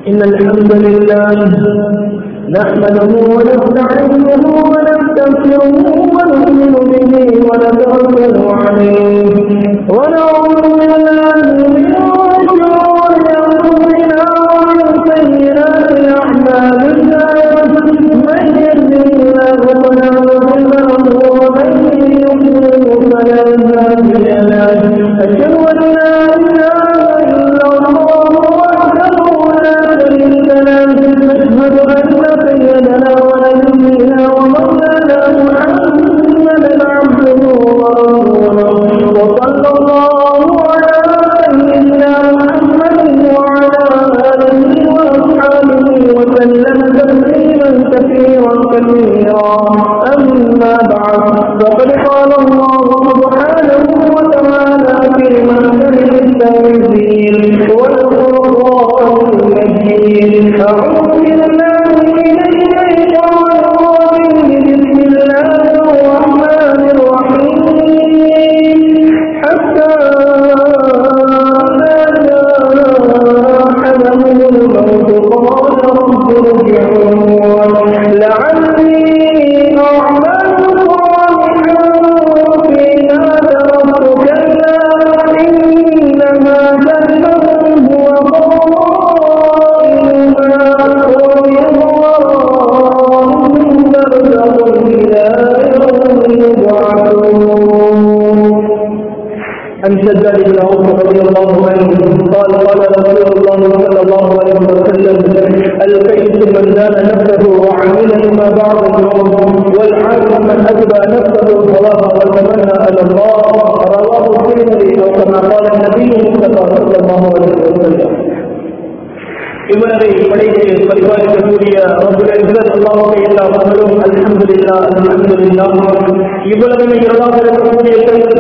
إن الحمد لله نحمده ونستعينه ونستغفره ونؤمن به ونتوكل عليه ونعوذ بالله من شرور أنفسنا ومن سيئات أعمالنا من يهده الله فلا مضل له ومن يضلل فلا هادي له أشهد أن لا إله إلا الله وحده لا شريك له أشهد أن سيدنا ونبينا ومولانا محمدا عبده ورسوله وصلى الله على سيدنا محمد وعلى آله وأصحابه وسلم تسليما كثيرا كثيرا أما بعد فقد قال الله سبحانه وتعالى في محكم التنزيل والقرآن المجيد أعوذ بالله من الشيطان الرجيم بسم الله الرحمن الرحيم حتى إذا جاء أحدهم الموت قال رب ارجعون لعلي أعمل صالحا فيما تركت كلا إنما كلهم هو قائلها ومن ورائهم برزخ إلى يوم يبعثون عن شداد بن عوف رضي الله عنه قال قال رسول الله صلى الله عليه وسلم الكيس من دان نفسه وعمل لما بعد الموت والعالم من اتبع نفسه الصلاه وتمنى على الله رواه الترمذي او كما قال النبي صلى الله عليه وسلم இவரை படைத்து பரிபாலிக்கக்கூடிய அல்லாஹை எல்லா மகளும் அல்ஹம்துலில்லா அல்ஹம்துலில்லா இவ்வளவு இரண்டாக இருக்கக்கூடிய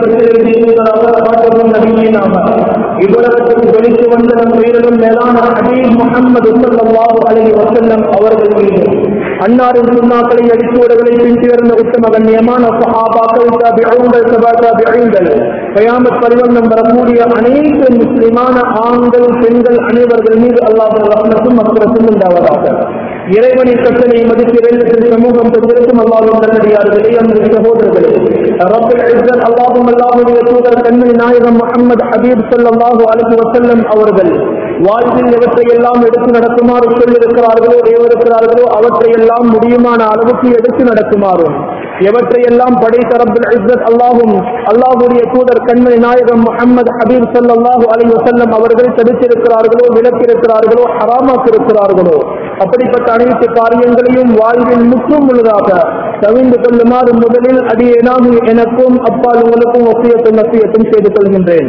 காட்டவும் நபியினாக இவ்வளவுக்கு வெளித்து வந்த நம் உயிரிலும் மேலான ஹபீப் முகமது சல்லாஹு அலி வசல்லம் அவர்கள் மீது அன்னாரின் சுண்ணாக்களை அடிச்சுவடுகளை பின்பற்றி வருந்த உத்தம கண்ணியமான சஹாபாக்கள் தாபிகள் சபா தாபிகள் கயாமத் பரிவந்தம் வரக்கூடிய அனைத்து முஸ்லிமான ஆண்கள் பெண்கள் அனைவர்கள் மீது அல்லாஹ் ரஹ்மத்தும் மக்கிறத்தும் உண்டாவதாக இறைவனின் கட்டளை மதித்து வெள்ளத்தில் சமூகம் பெற்றிருக்கும் அல்லாஹும் நல்லடியார்களே அந்த சகோதரர்களே ரப்பல் இஸ்ஸத் அல்லாஹும் அல்லாஹுடைய தூதர் கண்மணி நாயகம் முகமது ஹபீப் ஸல்லல்லாஹு அலைஹி வஸல்லம் அவர்கள் வாழ்வில் எவற்றை எல்லாம் எடுத்து நடக்குமாறு சொல்லியிருக்கிறார்களோ ஏவருக்கிறார்களோ அவற்றை எல்லாம் முடியுமான அளவுக்கு எடுத்து நடக்குமாறும் எவற்றை எல்லாம் படைத்த ரப்பல் இஸ்ஸத் அல்லாஹும் அல்லாஹுடைய தூதர் கண்மணி நாயகம் முகமது ஹபீப் ஸல்லல்லாஹு அலைஹி வஸல்லம் அவர்கள் தடுத்திருக்கிறார்களோ விலக்கிருக்கிறார்களோ ஹராமாக்கிருக்கிறார்களோ அப்படிப்பட்ட அனைத்து காரியங்களையும் வாழ்வில் முற்றும் முழுதாக தவிர்ந்து கொள்ளுமாறு முதலில் அடியேனாக எனக்கும் அப்பால் உங்களுக்கும் ஒப்பியத்தும் நசியத்தும் செய்து கொள்கின்றேன்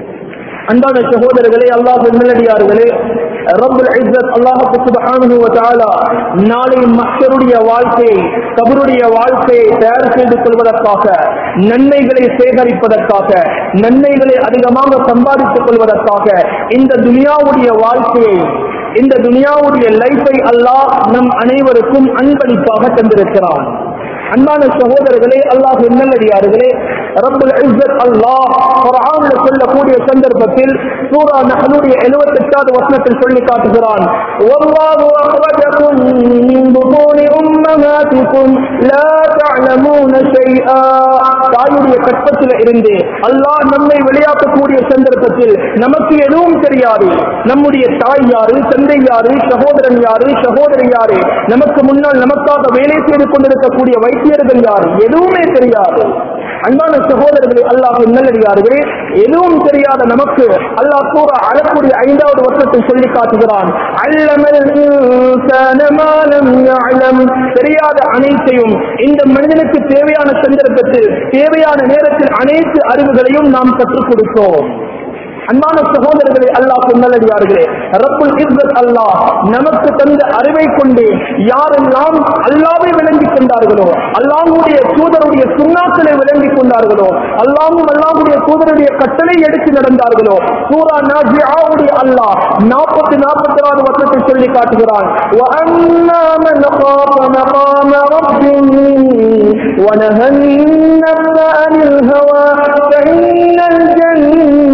அன்பான சகோதரர்களே அல்லாஹ் நல்லடியார்களே ரப்புல் இஸ்ஸத் அல்லாஹ்வுக்கு சுப்ஹானஹு வ தஆலா நாளை மஹ்ஷருடைய வாழ்க்கையை கபருடைய வாழ்க்கையை தயார் செய்து கொள்வதற்காக நன்மைகளை சேகரிப்பதற்காக நன்மைகளை அதிகமாக சம்பாதித்துக் கொள்வதற்காக இந்த துனியாவுடைய வாழ்க்கையை இந்த துனியாவுடைய லைஃபை அல்லாஹ் நம் அனைவருக்கும் அன்பளிப்பாக தந்திருக்கிறான் அன்பான சகோதரர்களே அல்லாஹ் நல்லடியார்களே ரப்புல் இஸ்ஸத் அல்லாஹ் குர்ஆன்ல சொல்லக்கூடிய சந்தர்ப்பத்தில் சூரா நஹ்லுடைய 78வது வசனத்தில் சொல்லி காட்டுகிறான் வல்லாஹு அக்ரஜகும் மின் புதூனி உம்மஹாத்திக்கும் லா தஅலமூன ஷைஆ தாயுடைய கற்பத்தில் இருந்து அல்லாஹ் நம்மை வெளியாக்கக்கூடிய சந்தர்ப்பத்தில் நமக்கு எதுவும் தெரியாது நம்முடைய தாய் யாரு தந்தை யாரு சகோதரன் யாரு சகோதரி யாரு நமக்கு முன்னால் நமக்காக வேலை செய்து கொண்டிருக்கக்கூடிய வைத்தியர்கள் யார் எதுவுமே தெரியாது அன்பான சகோதரர்களே அல்லாஹ் நல்லடியார்களே எதுவும் தெரியாத நமக்கு அல்லாஹ் கூற அழக்கூடிய ஐந்தாவது வருஷத்தை சொல்லி காட்டுகிறான் அல்லமல் இன்சான மா லம் யஅலம். தெரியாத அனைத்தையும் இந்த மனிதனுக்கு தேவையான சந்தர்ப்பத்தில் தேவையான நேரத்தில் அனைத்து அறிவுகளையும் நாம் கற்றுக் கொடுத்தோம் அன்பான சகோதரர்களே அல்லாஹ் நல்லடியார்களே ரப்புல் இஸ்ஸத் அல்லாஹ் நமக்கு தந்த அறிவை கொண்டு யாரெல்லாம் அல்லாவை விளங்கிக் கொண்டார்களோ அல்லாஹ்வுடைய தூதருடைய சுண்ணாக்களை விளங்கிக் கொண்டார்களோ அல்லாஹ்வும் அல்லாஹ்வுடைய தூதருடைய கட்டளை எடுத்து நடந்தார்களோ சூரா நாஜிஆவுடைய அல்லாஹ் 40 44வது வசனத்தை சொல்லி காட்டுகிறான் وَأَمَّا مَنْ خَافَ مَقَامَ رَبِّهِ وَنَهَى النَّفْسَ عَنِ الْهَوَى فَإِنَّ الْجَنَّةَ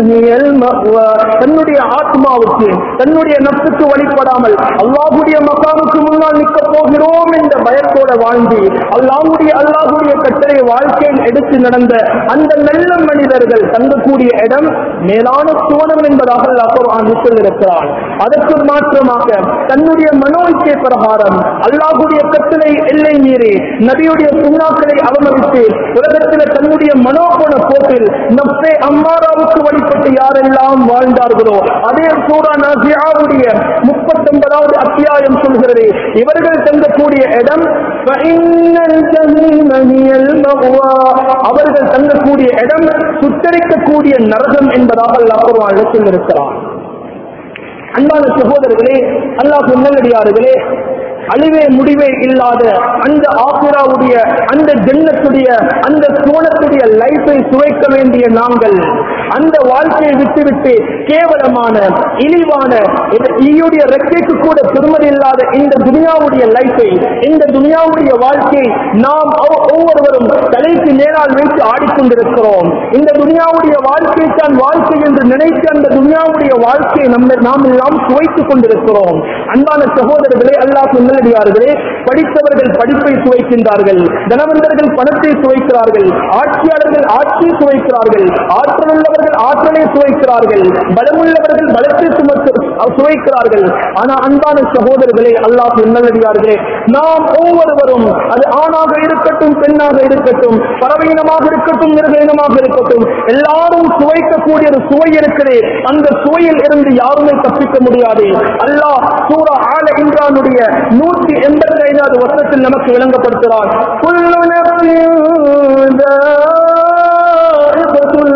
هي المأوى தன்னுடைய ஆத்மாவுக்கு தன்னுடைய நப்சுக்கு வழிபடாமல் அல்லாஹுடைய மக்காமுக்கு முன்னால் நிற்க போகிறோம் என்ற பயத்தோட வாழ்ந்து அல்லாஹுடைய அல்லாஹுடைய கட்டளை வாழ்க்கையில் எடுத்து நடந்த அந்த நல்ல மனிதர்கள் தங்கக்கூடிய இடம் மேலான சுவனம் என்பதாக அல்லாஹ் குர்ஆன் சொல்லியிருக்கிறான் அதற்கு மாற்றமாக தன்னுடைய மனோ இச்சை பிரகாரம் அல்லாஹுடைய கட்டளை எல்லை மீறி நபியுடைய சுண்ணாக்களை அவமதித்து உலகத்தில் தன்னுடைய மனோபோன போக்கில் நப்சே அம்மாராவுக்கு வழிபட்டு யாரெல்லாம் வாழ்ந்தார்களோ அதே சூரா நாசியாவுடைய முப்பத்தொன்பதாவது அத்தியாயம் சொல்கிறது இவர்கள் தங்கக்கூடிய இடம் فإن الجحيم هي المأوى. அவர்கள் தங்கக்கூடிய இடம் சுத்தரிக்கக்கூடிய நரகம் என்பதாக அல்லாஹ் குர்ஆனில் சொல்லியிருக்கிறார் அன்பான சகோதரர்களே அல்லாஹ் நல்லடியார்களே அழிவே முடிவே இல்லாத அந்த ஆசுராவுடைய அந்த ஜென்னத்துடைய அந்த சோனத்துடைய லைஃபை சுவைக்க வேண்டிய நாங்கள் அந்த வாழ்க்கையை விட்டுவிட்டு கேவலமான இழிவான இந்த ஈயுடைய ரெக்கைக்கு கூட பெருமதி இல்லாத இந்த துனியாவுடைய லைஃபை இந்த துனியாவுடைய வாழ்க்கையை நாம் ஒவ்- ஒவ்வொருவரும் தலைக்கு நேரால் வைத்து ஆடிக்கொண்டிருக்கிறோம் இந்த துனியாவுடைய வாழ்க்கை தான் வாழ்க்கை என்று நினைத்து அந்த துனியாவுடைய வாழ்க்கையை நம்ம நாம் எல்லாம் சுவைத்துக் கொண்டிருக்கிறோம் அன்பான சகோதரர்களே அல்லாஹ் நல்லடியார்களே படித்தவர்கள் படிப்பை சுவைக்கின்றார்கள் தனவந்தர்கள் பணத்தை சுவைக்கிறார்கள் ஆட்சியாளர்கள் ஆட்சியை சுவைக்கிறார்கள் ஆற்றல் உள்ளவர்கள் ஆற்றலை சுவைக்கிறார்கள் பலமுள்ளவர்கள் பலத்தை சுமத்து சுவைக்கிறார்கள் ஆனா அன்பான சகோதரர்களே அல்லாஹ் நல்லடியார்களே நாம் ஒவ்வொருவரும் அது ஆணாக இருக்கட்டும் பெண்ணாக இருக்கட்டும் பறவையினமாக இருக்கட்டும் மிருகயினமாக இருக்கட்டும் எல்லாரும் சுவைக்கக்கூடிய ஒரு சுவை இருக்கிறது அந்த சுவையில் இருந்து யாருமே தப்பிக்க முடியாது அல்லாஹ் சூரா ஆல இம்ரானுடைய நூற்றி எண்பத்தி ஐந்தாவது வருஷத்தில் நமக்கு விளங்கப்படுத்துகிறார் குல்லு நஃப்ஸின் தாயிகத்துல்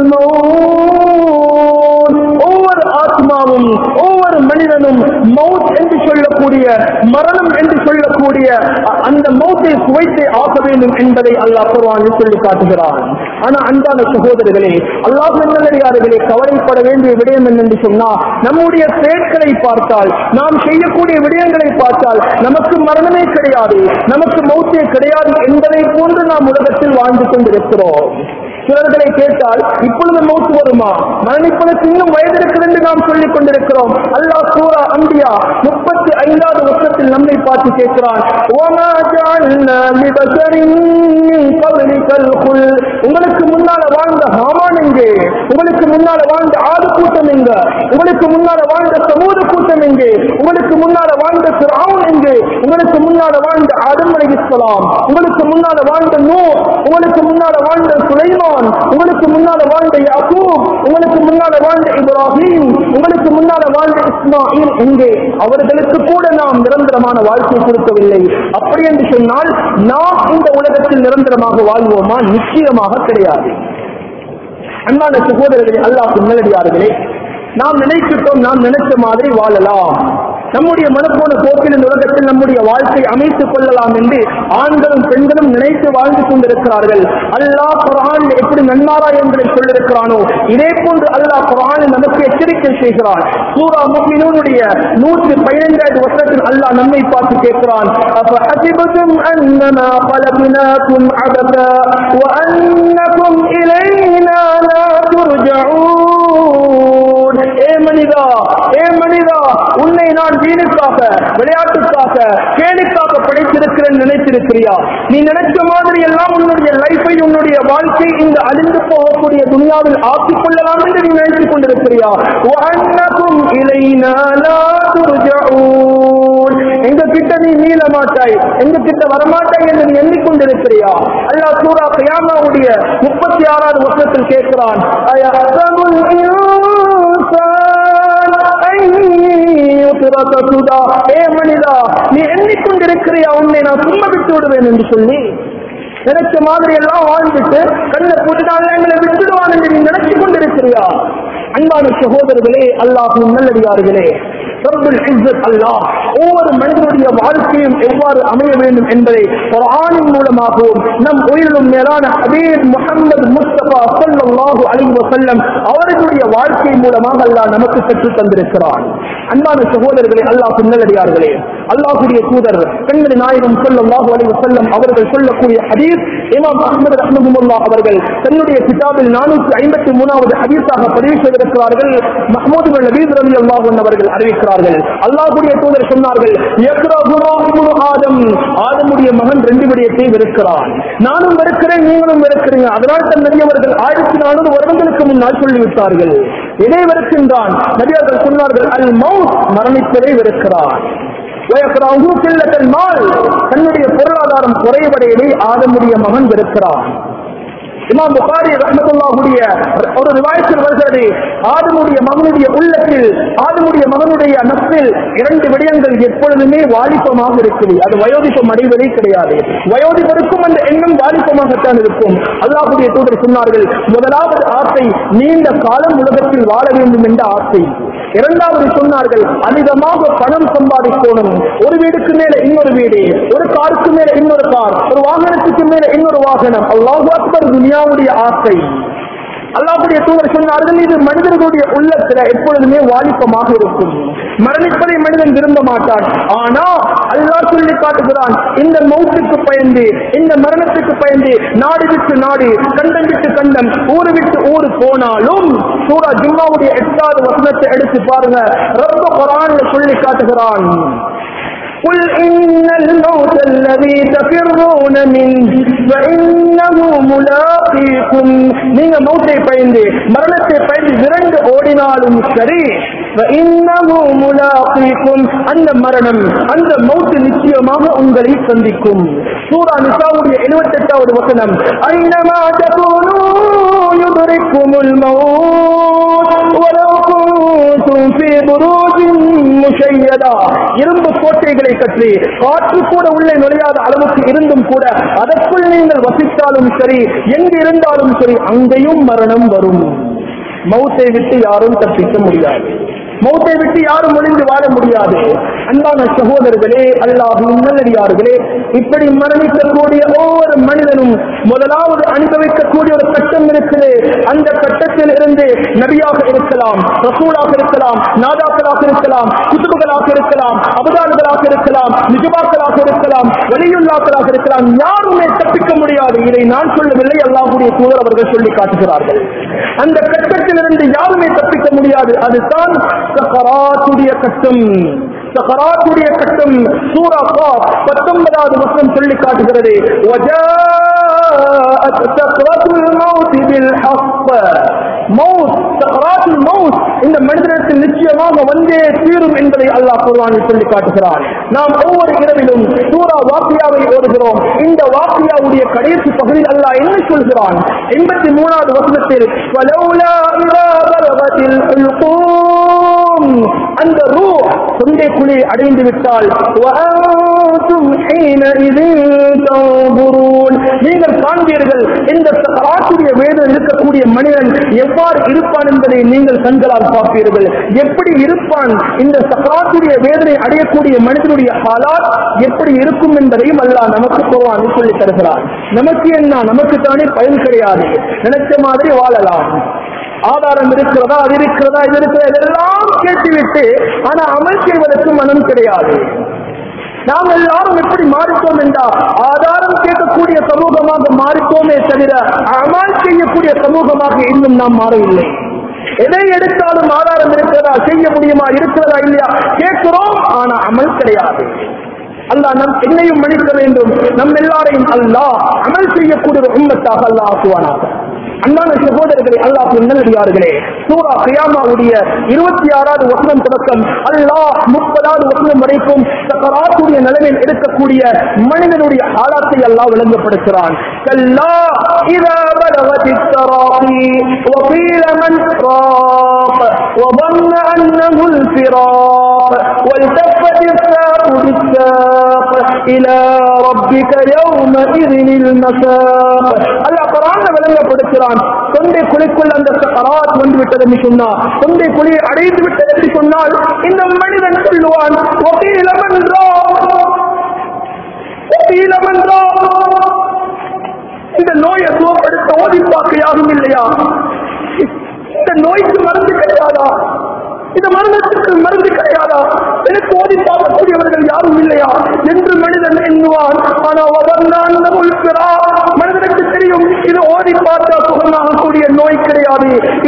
மௌத். ஒவ்வொரு ஆத்மாவும் ஒவ்வொரு மனிதனும் மவுத் என்று சொல்லக்கூடிய மரணம் என்று சொல்லக்கூடிய அ- அந்த மௌத்தை சுவைத்தே ஆக வேண்டும் என்பதை அல்லாஹ் குர்ஆனில் சொல்லி காட்டுகிறான் ஆனா அன்பான சகோதரர்களே அல்லாஹ் நல்லடியார்களே கவலைப்பட வேண்டிய விடயம் என்னென்று சொன்னால் நம்முடைய செயற்களை பார்த்தால் நாம் செய்யக்கூடிய விடயங்களை பார்த்தால் நமக்கு மரணமே கிடையாது நமக்கு மௌத்தே கிடையாது என்பதை போன்று நாம் உலகத்தில் வாழ்ந்து கொண்டிருக்கிறோம் சிலர்களை கேட்டால் இப்பொழுது மௌத்து வருமா மரணிப்பதற்கு இன்னும் வயது இருக்கிறது என்று நாம் சொல்லிக் கொண்டிருக்கிறோம் அல்லாஹ் சூரா அம்பியா முப்பத்தி ஐந்தாவது வருஷத்தில் நம்மை பார்த்து கேட்கிறான் "வமா ஜஅல்னா லிபஷரின் மின் கப்லிகல் குல்." உங்களுக்கு முன்னால வாழ்ந்த ஹாமான் எங்கே உங்களுக்கு முன்னால வாழ்ந்த ஆடு கூட்டம் எங்க உங்களுக்கு முன்னால வாழ்ந்த சமூக கூட்டம் எங்கே உங்களுக்கு முன்னால வாழ்ந்த ஃபிரௌன் எங்கே உங்களுக்கு முன்னால வாழ்ந்த ஆதம் அலைஹிஸ்ஸலாம் உங்களுக்கு முன்னால வாழ்ந்த நூ உங்களுக்கு முன்னால வாழ்ந்த சுலைமான் உங்களுக்கு முன்னால வாழ்ந்த யாக்கூப் உங்களுக்கு முன்னால வாழ்ந்த இப்ராஹிம் உங்களுக்கு முன்னால வாழ்ந்த இஸ்மாயில் எங்கே அவர்களுக்கு கூட நாம் நிரந்தரமான வாழ்க்கை கொடுக்கவில்லை அப்படி என்று சொன்னால் நாம் இந்த உலகத்தில் நிரந்தரமாக வாழ்வோமா நிச்சயமாக கிடையாது அன்பான சகோதரர்களே அல்லாஹ் நல்லடியார்களே நாம் நினைக்கிட்டோம் நாம் நினைச்ச மாதிரி வாழலாம் நம்முடைய மனப்போன போக்கில் இந்த உலகத்தில் நம்முடைய வாழ்க்கை அமைத்துக் கொள்ளலாம் என்று ஆண்களும் பெண்களும் நினைத்து வாழ்ந்து கொண்டிருக்கிறார்கள் அல்லாஹ் குரான் எப்படி நன்மாரா என்று சொல்லியிருக்கிறானோ இதே போன்று அல்லாஹ் குரான் நமக்கு எச்சரிக்கை செய்கிறான் சூரா முஃமினூனுடைய நூற்றி பதினைந்தாவது வருஷத்தில் அல்லாஹ் நம்மை பார்த்து கேட்கிறான் أفحسبتم أنما خلقناكم عبثا وأنكم إلينا لا ترجعون ஏ மனிதா ஏ மனிதா உன்னை நான் வீணுக்காக விளையாட்டுக்காக கேளுக்காக படைத்திருக்கிறேன் நினைத்திருக்கிறியா நீ நினைச்ச மாதிரி எல்லாம் உன்னுடைய லைஃபை உன்னுடைய வாழ்க்கை இந்த அழிந்து போகக்கூடிய துனியாவில் ஆக்கிக் கொள்ளலாம் என்று நீ நினைத்துக் கொண்டிருக்கிறியா وأنكم إلينا لا ترجعون எங்க கிட்ட நீ மீள மாட்டாய் எங்க கிட்ட வரமாட்டாய் என்று நீ எண்ணிக்கொண்டிருக்கிறியா அல்லாஹ் சூரா கியாமாவுடைய முப்பத்தி ஆறாவது வருஷத்தில் கேட்கிறான் அயஹ்சபுல் இன்சான் அன் யுத்ரக சுதா ஏ மனிதா நீ எண்ணிக்கொண்டிருக்கிறியா உன்னை நான் சும்மா விட்டு விடுவேன் என்று சொல்லி நினைச்ச மாதிரி எல்லாம் வாழ்ந்துட்டு கண்ணை போட்டுட்டாங்க எங்களை விட்டுடுவான் என்று நீ நினைச்சு கொண்டிருக்கிறியா அன்பான சகோதரர்களே அல்லாஹும் நல்லடியார்களே ரப்புல் இஸ்ஸத் அல்லாஹ் ஒவ்வொரு மனிதனுடைய வாழ்க்கையும் எவ்வாறு அமைய வேண்டும் என்பதை குர்ஆனின் மூலமாகவும் நம் உயிரிலும் மேலான ஹபீப் முஹம்மது முஸ்தபா ஸல்லல்லாஹு அலைஹி வஸல்லம் அவர்களுடைய வாழ்க்கை மூலமாக அல்லாஹ் நமக்கு கற்றுத் தந்திருக்கிறான் அன்பான சகோதரர்களே அல்லாஹ் நல்லடியார்களே அல்லாஹுடைய தூதர் கண்மணி நாயகம் ஸல்லல்லாஹு அலைஹி வஸல்லம் அவர்கள் சொல்லக்கூடிய ஹதீஸ் இமாம் அஹ்மது ரஹ்மஹுல்லாஹ் அவர்கள் தன்னுடைய கிதாபில் நானூற்றி ஐம்பத்தி மூணாவது ஹதீஸாக பதிவு செய்திருக்கிறார்கள் மஹமூது பின் நபீத் ரலியல்லாஹு அன்ஹு அவர்கள் அறிவிக்கிறார்கள் அல்லாஹ்வுடைய தூதர் சொன்னார்கள் யக்ரஹுமா இப்னு ஆதம் ஆதமுடைய மகன் ரெண்டு விடயத்தை வெறுக்கிறான் நானும் வெறுக்கிறேன் நீங்களும் வெறுக்கிறீங்க அதனால் தன் நபியவர்கள் ஆயிரத்தி நானூறு வருடங்களுக்கு முன்னால் சொல்லிவிட்டார்கள் எதை வெறுக்கின்றான் நபியர்கள் சொன்னார்கள் அல் மவுத் மரணிப்பதை வெறுக்கிறான் வயக்ராஹு கில்லத்தல் மால் தன்னுடைய பொருளாதாரம் குறைவடையதை ஆதமுடைய மகன் வெறுக்கிறான் இமாம் புகாரி ரஹ்மத்துல்லாஹுடைய ஒரு ரிவாயத்தில் வருகிறது ஆதமுடைய மகனுடைய உள்ளத்தில் ஆதமுடைய மகனுடைய நப்பில் இரண்டு விடயங்கள் எப்பொழுதுமே வாலிபமாக இருக்குது அது வயோதிபம் அடைவதே கிடையாது வயோதிபருக்கும் அந்த எண்ணம் வாலிபமாகத்தான் இருக்கும் அல்லாஹுடைய தூதர் சொன்னார்கள் முதலாவது ஆசை நீண்ட காலம் உலகத்தில் வாழ வேண்டும் என்ற ஆசை இரண்டாவது சொன்னார்கள் அதிகமாக பணம் சம்பாதிக்கணும் ஒரு வீடுக்கு மேல இன்னொரு வீடு ஒரு காருக்கு மேல இன்னொரு கார் ஒரு வாகனத்துக்கு மேல இன்னொரு வாகனம் அல்லாஹு அக்பர் துனியாவுடைய ஆசை அல்லாஹுடைய தூதர் சொன்னார்கள் இது மனிதர்களுடைய உள்ளத்துல எப்பொழுதுமே வாலிப்பமாக இருக்கும் மரணிப்பதை மனிதன் விரும்ப மாட்டான் ஆனா அல்லாஹ் சொல்லி காட்டுகிறான் இந்த மௌத்துக்கு பயந்து இந்த மரணத்துக்கு பயந்து நாடு விட்டு நாடு கண்டம் விட்டு கண்டம் ஊரு விட்டு ஊரு போனாலும் சூரா ஜும்மாவுடைய எட்டாவது வசனத்தை எடுத்து பாருங்க ரொம்ப குரான்ல சொல்லி காட்டுகிறான் قل إن الموت الذي تفرون منه فإنه ملاقيكم நீங்க மௌத்தை பயந்து மரணத்தை பயந்து விரண்டு ஓடினாலும் சரி فإنه ملاقيكم அந்த மரணம் அந்த மௌத்து நிச்சயமாக உங்களை சந்திக்கும் சூரா நிசாவுடைய 78வது வசனம் ஐனமா தகூனு யுதரிக்குமுல் மௌத் ولو كنتم في بروج முஷையதா இரும்பு கோட்டைகளை கற்றி காற்று கூட உள்ளே நுழையாத அளவுக்கு இருந்தும் கூட அதற்குள் நீங்கள் வசித்தாலும் சரி எங்கு இருந்தாலும் சரி அங்கேயும் மரணம் வரும் மௌத்தை விட்டு யாரும் தப்பிக்க முடியாது மௌத்தை விட்டு யாரும் ஒளிந்து வாழ முடியாது அன்பான சகோதரர்களே அல்லாஹ் நல்லடியார்களே இப்படி மரணிக்கக்கூடிய ஒவ்வொரு மனிதனும் முதலாவது அனுபவிக்கக்கூடிய ஒரு கட்டம் இருக்குது அந்த கட்டத்தில் இருந்து நபியாக இருக்கலாம் ரசூலாக இருக்கலாம் நாதாக்களாக இருக்கலாம் குத்துபுகளாக இருக்கலாம் அபதான்களாக இருக்கலாம் நிஜமாக்களாக இருக்கலாம் வலியுள்ளாக்களாக இருக்கலாம் யாருமே தப்பிக்க முடியாது இதை நான் சொல்லவில்லை அல்லாஹுடைய தூதர் அவர்கள் சொல்லி காட்டுகிறார்கள் அந்த கட்டத்திலிருந்து யாருமே தப்பிக்க முடியாது அதுதான் சக்கராத்துடைய கட்டம் சக்கராத்துடைய கட்டம் சூரா காஃப் பத்தொன்பதாவது வசனம் சொல்லி காட்டுகிறது وجاءت سكرة الموت بالحق மவுத் சக்கராத்துல் மவுத் இந்த மனிதனத்தில் நிச்சயமாக வந்தே தீரும் என்பதை அல்லாஹ் குர்ஆனில் சொல்லி காட்டுகிறான் நாம் ஒவ்வொரு இரவிலும் சூரா வாக்கியாவை ஓடுகிறோம் இந்த வாக்கியாவுடைய கடைசி பகுதியில் அல்லாஹ் என்ன சொல்கிறான் எண்பத்தி மூணாவது வசனத்தில் "வலௌலா இதா பலகத்தில் உல்கூம்." அந்த ரூ தொண்டை குழி அடைந்து விட்டால் "வஅன்தும் ஹீனஇதின் தன்துரூன்." நீங்கள் காண்பீர்கள் இந்த சக்கராத்துடைய வேதனை இருக்கக்கூடிய மனிதன் எவ்வாறு இருப்பான் என்பதை நீங்கள் கண்களால் பார்ப்பீர்கள் எப்படி இருப்பான் இந்த சக்கராத்துடைய வேதனை அடையக்கூடிய மனிதனுடைய ஹாலாத் எப்படி இருக்கும் என்பதையும் அல்லாஹ் நமக்கு குர்ஆனில் சொல்லி தருகிறார் நமக்கு என்ன நமக்கு தானே பயன் கிடையாது நினைச்ச மாதிரி வாழலாம் ஆதாரம் இருக்கிறதா அது இருக்கிறதா இது இருக்கிறதா இதெல்லாம் கேட்டுவிட்டு ஆனா அமல் செய்வதற்கு மனம் கிடையாது நாம் எல்லாரும் எப்படி மாறிட்டோம் என்றால் ஆதாரம் கேட்கக்கூடிய சமூகமாக மாறிட்டோமே தவிர அமல் செய்யக்கூடிய சமூகமாக இன்னும் நாம் மாறவில்லை எதை எடுத்தாலும் ஆதாரம் இருக்கிறதா செய்ய முடியுமா இருக்கிறதா இல்லையா கேட்கிறோம் ஆனா அமல் கிடையாது அல்லாஹ் நம் என்னையும் மன்னிக்க வேண்டும் நம் எல்லாரையும் அல்லாஹ் அமல் செய்யக்கூடிய ஒரு உம்மத்தாக அல்லாஹ் ஆக்குவானாக அன்பான சகோதரர்களே அல்லாஹ் நல்லடியார்களே சூரா கியாமாவுடைய இருபத்தி ஆறாவது வசனம் தொடக்கம் அல்லாஹ் முப்பதாவது வசனம் வரைக்கும் சக்கராத்துடைய நிலைமையில் இருக்கக்கூடிய மனிதனுடைய ஆளாத்தை அல்லாஹ் விளங்கப்படுத்துகிறான் கல்லா இதா பலவத் التراقي وقيل من راق وظن أنه الفراق والتفت الساق بالساق إلى ربك يومئذ المساق அல்லாஹ் குரான் விளங்கப்படுத்துகிறான் தொண்டை குழிக்குள் அந்த சக்கராத் வந்து விட்டது என்று சொன்னார் தொண்டை குழியை அடைந்து விட்டது என்று சொன்னால் இந்த மனிதன் சொல்லுவான் ஒப்பீலமன்றோ ஒப்பீலமன்றோ இந்த நோயை சுகப்படுத்த ஓதிப்பாக்க யாரும் இல்லையா இந்த நோய்க்கு மருந்து கிடையாதா இந்த மரணத்துக்கு மருந்து கிடையாதா எனக்கு ஓதி பார்க்கக்கூடியவர்கள் யாரும்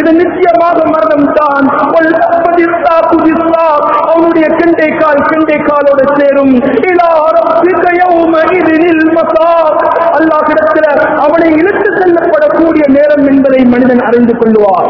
இது நிச்சயமாக மரணம் தான் அவனுடைய கெண்டை கால் கெண்டை காலோடு சேரும் இலா ரப்பிக யௌமஇதினில் மசாக் அல்லாஹ் கிடக்கிற அவனை இழுத்து செல்லப்படக்கூடிய நேரம் என்பதை மனிதன் அறிந்து கொள்வார்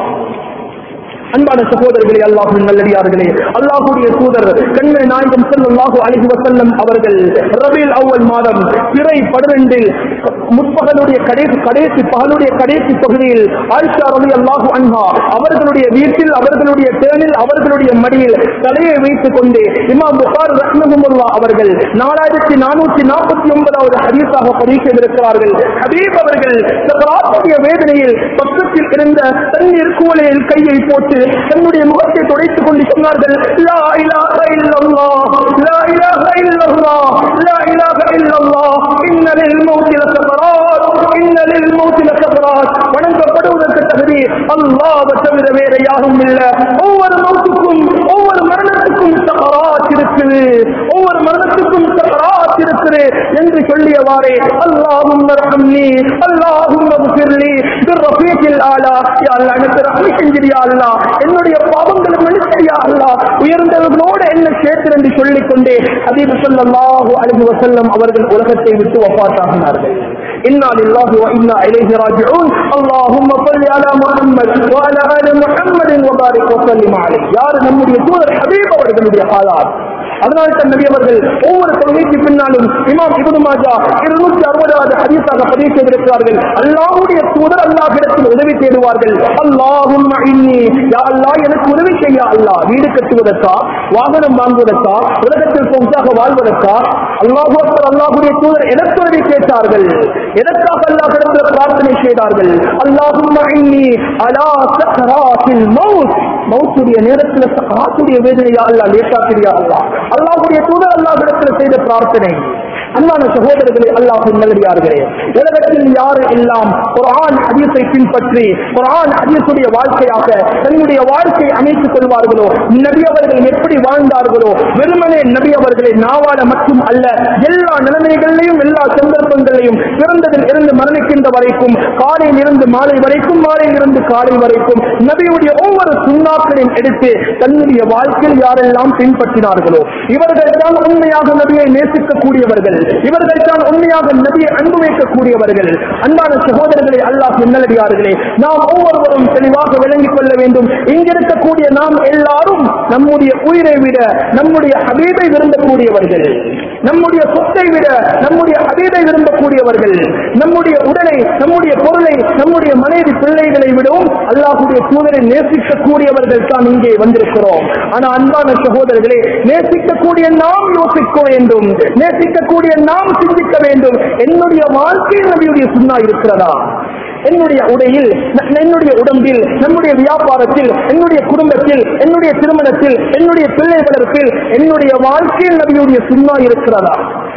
அன்பான சகோதரர்களே அல்லாஹின் நல்லடியார்களே அல்லாஹுடைய தூதர் கண்மை நாயகம் ஸல்லல்லாஹு அலைஹி வஸல்லம் அவர்கள் ரபீல் அவ்வல் மாதம் பிறை பன்னிரண்டில் முற்பகலுடைய கடைசி கடைசி பகலுடைய கடைசி பகுதியில் ஆயிஷா ரலி அல்லாஹு அன்ஹா அவர்களுடைய வீட்டில் அவர்களுடைய தேனில் அவர்களுடைய மடியில் தலையை வைத்துக் கொண்டு இமாம் புகார் ரஹ்மஹுல்லா அவர்கள் நாலாயிரத்தி நானூற்றி நாற்பத்தி ஒன்பதாவது ஹதீஸாக பதிவு செய்திருக்கிறார்கள் ஹபீப் அவர்கள் சக்கராத்துடைய வேதனையில் பக்கத்தில் இருந்த தண்ணீர் கூலையில் கையை போட்டு தன்னுடைய முகத்தை துடைத்துக் கொண்டு சொன்னார்கள் லா இலாஹ இல்லல்லாஹ் லா இலாஹ இல்லல்லாஹ் லா இலாஹ இல்லல்லாஹ் இன்ன லில் மௌத்தி லசகராத் இன்ன லில் மௌத்தி லசகராத் வணங்கப்படுவதற்கு தகுதி அல்லாஹ் தவிர வேற யாரும் இல்ல ஒவ்வொரு மௌத்துக்கும் ஒவ்வொரு மரணத்துக்கும் சகராத் இருக்குது ஒவ்வொரு மரணத்துக்கும் சகராத் இருக்குது என்று சொல்லியவாறே அல்லாஹும் ரஹம்னி அல்லாஹும் ஃபிர்லி பிர்ரஃபீகில் ஆலா யா அல்லாஹ் எனக்கு ரஹ்மத் செஞ்சிரியா அல்லாஹ் என்னுடைய பாவங்களை மன்னிச்சியா அல்லாஹ் உயர்ந்தவர்களோடு என்ன சேர்த்து என்று சொல்லிக் கொண்டே ஹபீப் ஸல்லல்லாஹு அலைஹி வஸல்லம் அவர்கள் உலகத்தை விட்டு வஃபாத்தாகினார்கள் إنا لله وإنا إليه راجعون اللهم صل على محمد وعلى آل محمد وبارك وسلم عليه யார் நம்முடைய தூதர் ஹபீப் அவர்களுடைய ஆதார் அதனால் தான் நபி அவர்கள் ஒவ்வொரு தொழுகைக்கு பின்னாலும் இமாம் இப்னு மாஜா இருநூற்றி அறுபதாவது ஹதீஸாக பதிவு செய்திருக்கிறார்கள் அல்லாஹ்வுடைய தூதர் அல்லாஹ்விடத்தில் உதவி தேடுவார்கள் அல்லாஹும் இன்னி யா அல்லாஹ் எனக்கு உதவி செய்ய அல்லாஹ் வீடு கட்டுவதற்கா வாகனம் வாங்குவதற்கா உலகத்தில் சொந்தாக வாழ்வதற்கா அல்லாஹு அக்பர் அல்லாஹ்வுடைய தூதர் எனக்கு உதவி கேட்டார்கள் எதற்காக அல்லாஹ்விடத்தில் பிரார்த்தனை செய்தார்கள் அல்லாஹும் இன்னி அலா சக்கராத்தில் மவுத் மவுத்துடைய நேரத்தில் சக்கராத்துடைய வேதனையா அல்லாஹ் லேசாக்கிறியா அல்லாஹ் அல்லாஹ்வுடைய தூதர் அல்லாஹ்விடத்தில் செய்த பிரார்த்தனை அன்பான சகோதரர்களே அல்லாஹின் நல்லடியார்களே உலகத்தில் யாரு எல்லாம் குர்ஆன் ஹதீஸை பின்பற்றி குர்ஆன் ஹதீஸுடைய வாழ்க்கையாக தன்னுடைய வாழ்க்கை அமைத்துக் கொள்வார்களோ நபி அவர்கள் எப்படி வாழ்ந்தார்களோ வெறுமனே நபி அவர்களை நாவால மட்டும் அல்ல எல்லா நிலைமைகளிலையும் எல்லா சந்தர்ப்பங்களிலையும் பிறந்ததில் இருந்து மரணிக்கின்ற வரைக்கும் காலையில் இருந்து மாலை வரைக்கும் மாலையில் இருந்து காலை வரைக்கும் நபியுடைய ஒவ்வொரு சுண்ணாக்களையும் எடுத்து தன்னுடைய வாழ்க்கையில் யாரெல்லாம் பின்பற்றினார்களோ இவர்கள் தான் உண்மையாக நபியை நேசிக்கக்கூடியவர்கள் இவர்கள் தான் உண்மையாக நபியை அன்பு வைக்கக்கூடியவர்கள் அன்பான சகோதரர்களே அல்லாஹ் நல்லடியார்களே நாம் ஒவ்வொருவரும் தெளிவாக விளங்கிக் கொள்ள வேண்டும் இங்கிருக்கக்கூடிய நாம் எல்லாரும் நம்முடைய உயிரை விட நம்முடைய அபீதை விரும்பக்கூடியவர்கள் நம்முடைய சொத்தை விட நம்முடைய அபீதை விரும்பக்கூடியவர்கள் நம்முடைய உடலை நம்முடைய பொருளை நம்முடைய மனைவி பிள்ளைகளை விடவும் அல்லாஹுடைய தூதரை நேசிக்கக்கூடியவர்கள் தான் இங்கே வந்திருக்கிறோம் ஆனா அன்பான சகோதரர்களே நேசிக்கக்கூடிய நாம் யோசிக்க வேண்டும் நேசிக்கக்கூடிய நாம் சிந்திக்க வேண்டும் என்னுடைய வாழ்க்கையில் நபியுடைய சுண்ணா இருக்கிறதா என்னுடைய உடையில் ந- என்னுடைய உடம்பில் நம்முடைய வியாபாரத்தில் என்னுடைய குடும்பத்தில் என்னுடைய திருமணத்தில் என்னுடைய பிள்ளை வளர்ப்பில் என்னுடைய வாழ்க்கையில் நபியுடைய சுண்ணா இருக்கிறதா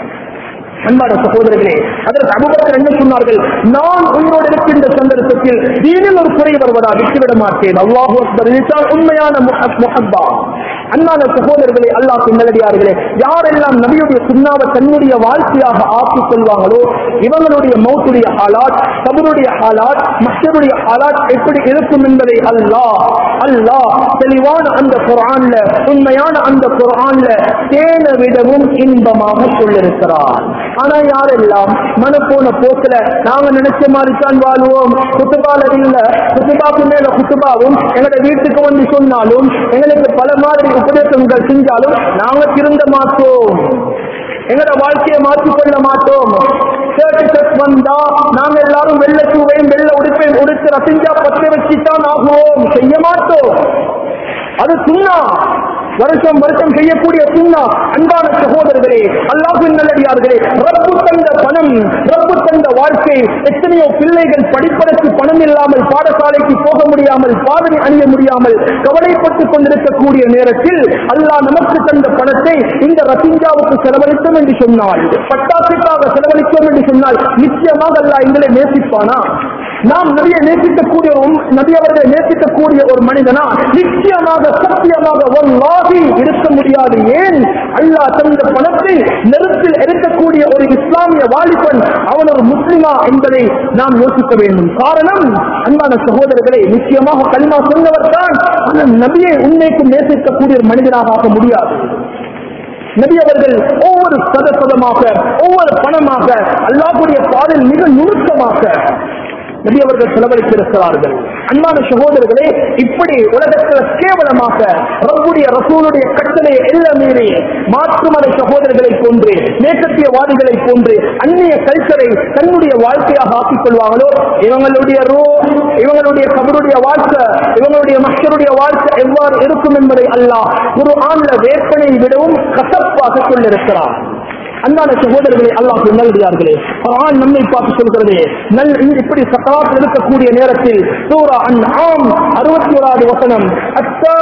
அன்பான சகோதரர்களே அதற்கு அபுபக்கர் என்ன சொன்னார்கள் நான் உயிரோடு இருக்கின்ற சந்தர்ப்பத்தில் தீனில் ஒரு குறை வருவதா விட்டுவிட மாட்டேன் அல்லாஹு அக்பர் இதுதான் உண்மையான முஹப்- முஹப்பா அன்பான சகோதரர்களே அல்லாஹ் நல்லடியார்களே யாரெல்லாம் நபியுடைய சுண்ணாவை தன்னுடைய வாழ்க்கையாக ஆக்கிக் கொள்வாங்களோ இவங்களுடைய மௌத்துடைய ஹாலாத் கபருடைய ஹாலாத் மற்றருடைய ஹாலாத் எப்படி இருக்கும் என்பதை அல்லாஹ் அல்லாஹ் தெளிவான அந்த குர்ஆன்ல உண்மையான அந்த குர்ஆன்ல தேன விடவும் இன்பமாக சொல்லிருக்கிறார் ஆனா யாரெல்லாம் மன போன போக்குல நாங்க நினைச்ச மாதிரி தான் வாழ்வோம் குத்துபால இல்ல குத்துபாக்கு மேல குத்துபாவும் எங்களோட வீட்டுக்கு வந்து சொன்னாலும் எங்களுக்கு பல மாதிரி உபதேசங்கள் செஞ்சாலும் நாங்க திருந்த மாட்டோம் எங்களோட வாழ்க்கையை மாற்றிக்கொள்ள மாட்டோம் ஷர்ட் ஷர்ட் வந்தா நாங்க எல்லாரும் வெள்ள சூவையும் வெள்ள உடுப்பையும் உடுத்து ரசிஞ்சா பத்த வச்சுதான் ஆகுவோம் செய்ய மாட்டோம் அது சுண்ணா வருஷம் வருஷம் செய்யக்கூடிய சுண்ணா அன்பான சகோதரர்களே அல்லாஹின் நல்லடியார்களே ரப்பு தந்த பணம் ரப்பு தந்த வாழ்க்கை எத்தனையோ பிள்ளைகள் படிப்பதற்கு பணம் இல்லாமல் பாடசாலைக்கு போக முடியாமல் பாதனை அணிய முடியாமல் கவலைப்பட்டுக் கொண்டிருக்கக்கூடிய நேரத்தில் அல்லாஹ் நமக்கு தந்த பணத்தை இந்த ரசிஞ்சாவுக்கு செலவழித்தோம் என்று சொன்னால் பட்டாசுக்காக செலவழித்தோம் என்று சொன்னால் நிச்சயமாக அல்லாஹ் எங்களை நேசிப்பானா நாம் நபியை நேசிக்கக்கூடிய ஒரு உம்- நபி அவர்களை நேசிக்கக்கூடிய ஒரு மனிதனா நிச்சயமாக சத்தியமாக வல்லாஹி இருக்க முடியாது ஏன் அல்லாஹ் தந்த பணத்தை நெருப்பில் எடுத்து பேசக்கூடிய ஒரு இஸ்லாமிய வாலிபன் அவன் ஒரு முஸ்லிமா என்பதை நாம் யோசிக்க வேண்டும் காரணம் அன்பான சகோதரர்களை நிச்சயமாக கலிமா சொன்னவர் தான் ஆனால் நபியை உண்மைக்கும் நேசிக்கக்கூடிய ஒரு மனிதனாக ஆக முடியாது நபி அவர்கள் ஒவ்வொரு சதசதமாக ஒவ்வொரு பணமாக அல்லாஹ்வுடைய பாதையில் மிக நுணுக்கமாக நபி அவர்கள் செலவழித்திருக்கிறார்கள் அன்பான சகோதரர்களே இப்படி உலகத்தில் கேவலமாக ரப்புடைய ரசூலுடைய கட்டளையை எல்லாம் மீறி மாற்றுமலை சகோதரர்களை போன்று மேற்கத்தியவாதிகளை போன்று அந்நிய கல்ச்சரை தன்னுடைய வாழ்க்கையாக ஆக்கிக் கொள்வாங்களோ இவங்களுடைய ரோ இவங்களுடைய கபருடைய வாழ்க்கை இவங்களுடைய மக்களுடைய வாழ்க்கை எவ்வாறு இருக்கும் என்பதை அல்லாஹ் ஒரு ஆண்ல வேப்பனை விடவும் கசப்பாக சொல்லிருக்கிறார் அன்பான சகோதரர்களே அல்லாஹ் நல்லடியார்களே குர்ஆன் நம்மை பார்த்து சொல்கிறது நல் இப்படி சக்கராத் இருக்கக்கூடிய நேரத்தில் சூரா அன் ஆம் அறுபத்தி ஓராவது வசனம் அத்தா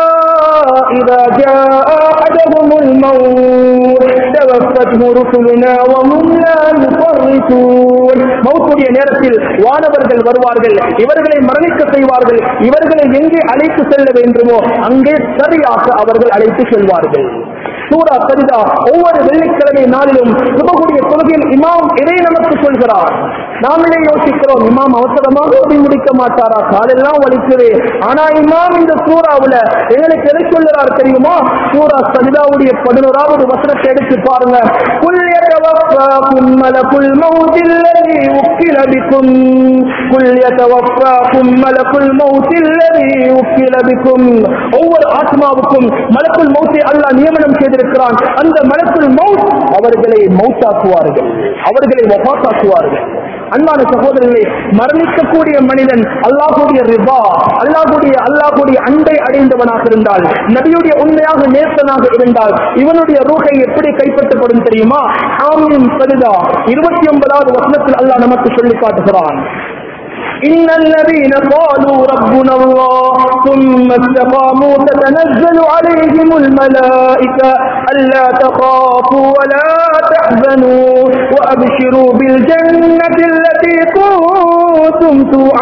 إذا جاء أحدهم الموت توفته رسلنا وهم لا يفرطون மௌத்துடைய நேரத்தில் வானவர்கள் வருவார்கள் இவர்களை மரணிக்க செய்வார்கள் இவர்களை எங்கே அழைத்து செல்ல வேண்டுமோ அங்கே சரியாக அவர்கள் அழைத்து செல்வார்கள் சூரா சரிதா ஒவ்வொரு வெள்ளிக்கிழமை நாளிலும் சுபகுடைய தொழுகையில் இமாம் இதை நமக்கு சொல்கிறார் நாமளே யோசிக்கிறோம் இமாம் அவசரமாக ஓடி முடிக்க மாட்டாரா காலெல்லாம் வலிக்குது ஆனா இமாம் இந்த சூறாவுல எங்களுக்கு எதை சொல்லுறார் தெரியுமா சூரா சரிதாவுடைய பதினோராவது வசனத்தை எடுத்து பாருங்க குல் யதவஃபாக்கும் மலக்குல் மௌத்தில் லதி உக்கில பிக்கும் குல் யதவஃபாக்கும் மலக்குல் மௌத்தில் லதி உக்கில பிக்கும் ஒவ்வொரு ஆத்மாவுக்கும் மலக்குல் மௌத்தை அல்லாஹ் நியமனம் செய்திருக்கிறான் அந்த மலக்குல் மௌத் அவர்களை மௌத்தாக்குவார்கள் அவர்களை வபாத்தாக்குவார்கள் அன்பான சகோதரர்களே மரணிக்கக்கூடிய மனிதன் அல்லாஹுடைய ரிபா அல்லாஹுடைய அல்லாஹுடைய அன்பை அடைந்தவனாக இருந்தால் நபியுடைய உண்மையாக நேசனாக இருந்தால் இவனுடைய ரூகை எப்படி கைப்பற்றப்படும் தெரியுமா ஆமியும் சரிதா இருபத்தி ஒன்பதாவது வசனத்தில் அல்லாஹ் நமக்கு சொல்லி காட்டுகிறான் إن الذين قالوا ربنا الله ثم استقاموا تتنزل عليهم الملائكة ألا تخافوا ولا تحزنوا وأبشروا بالجنة التي كنتم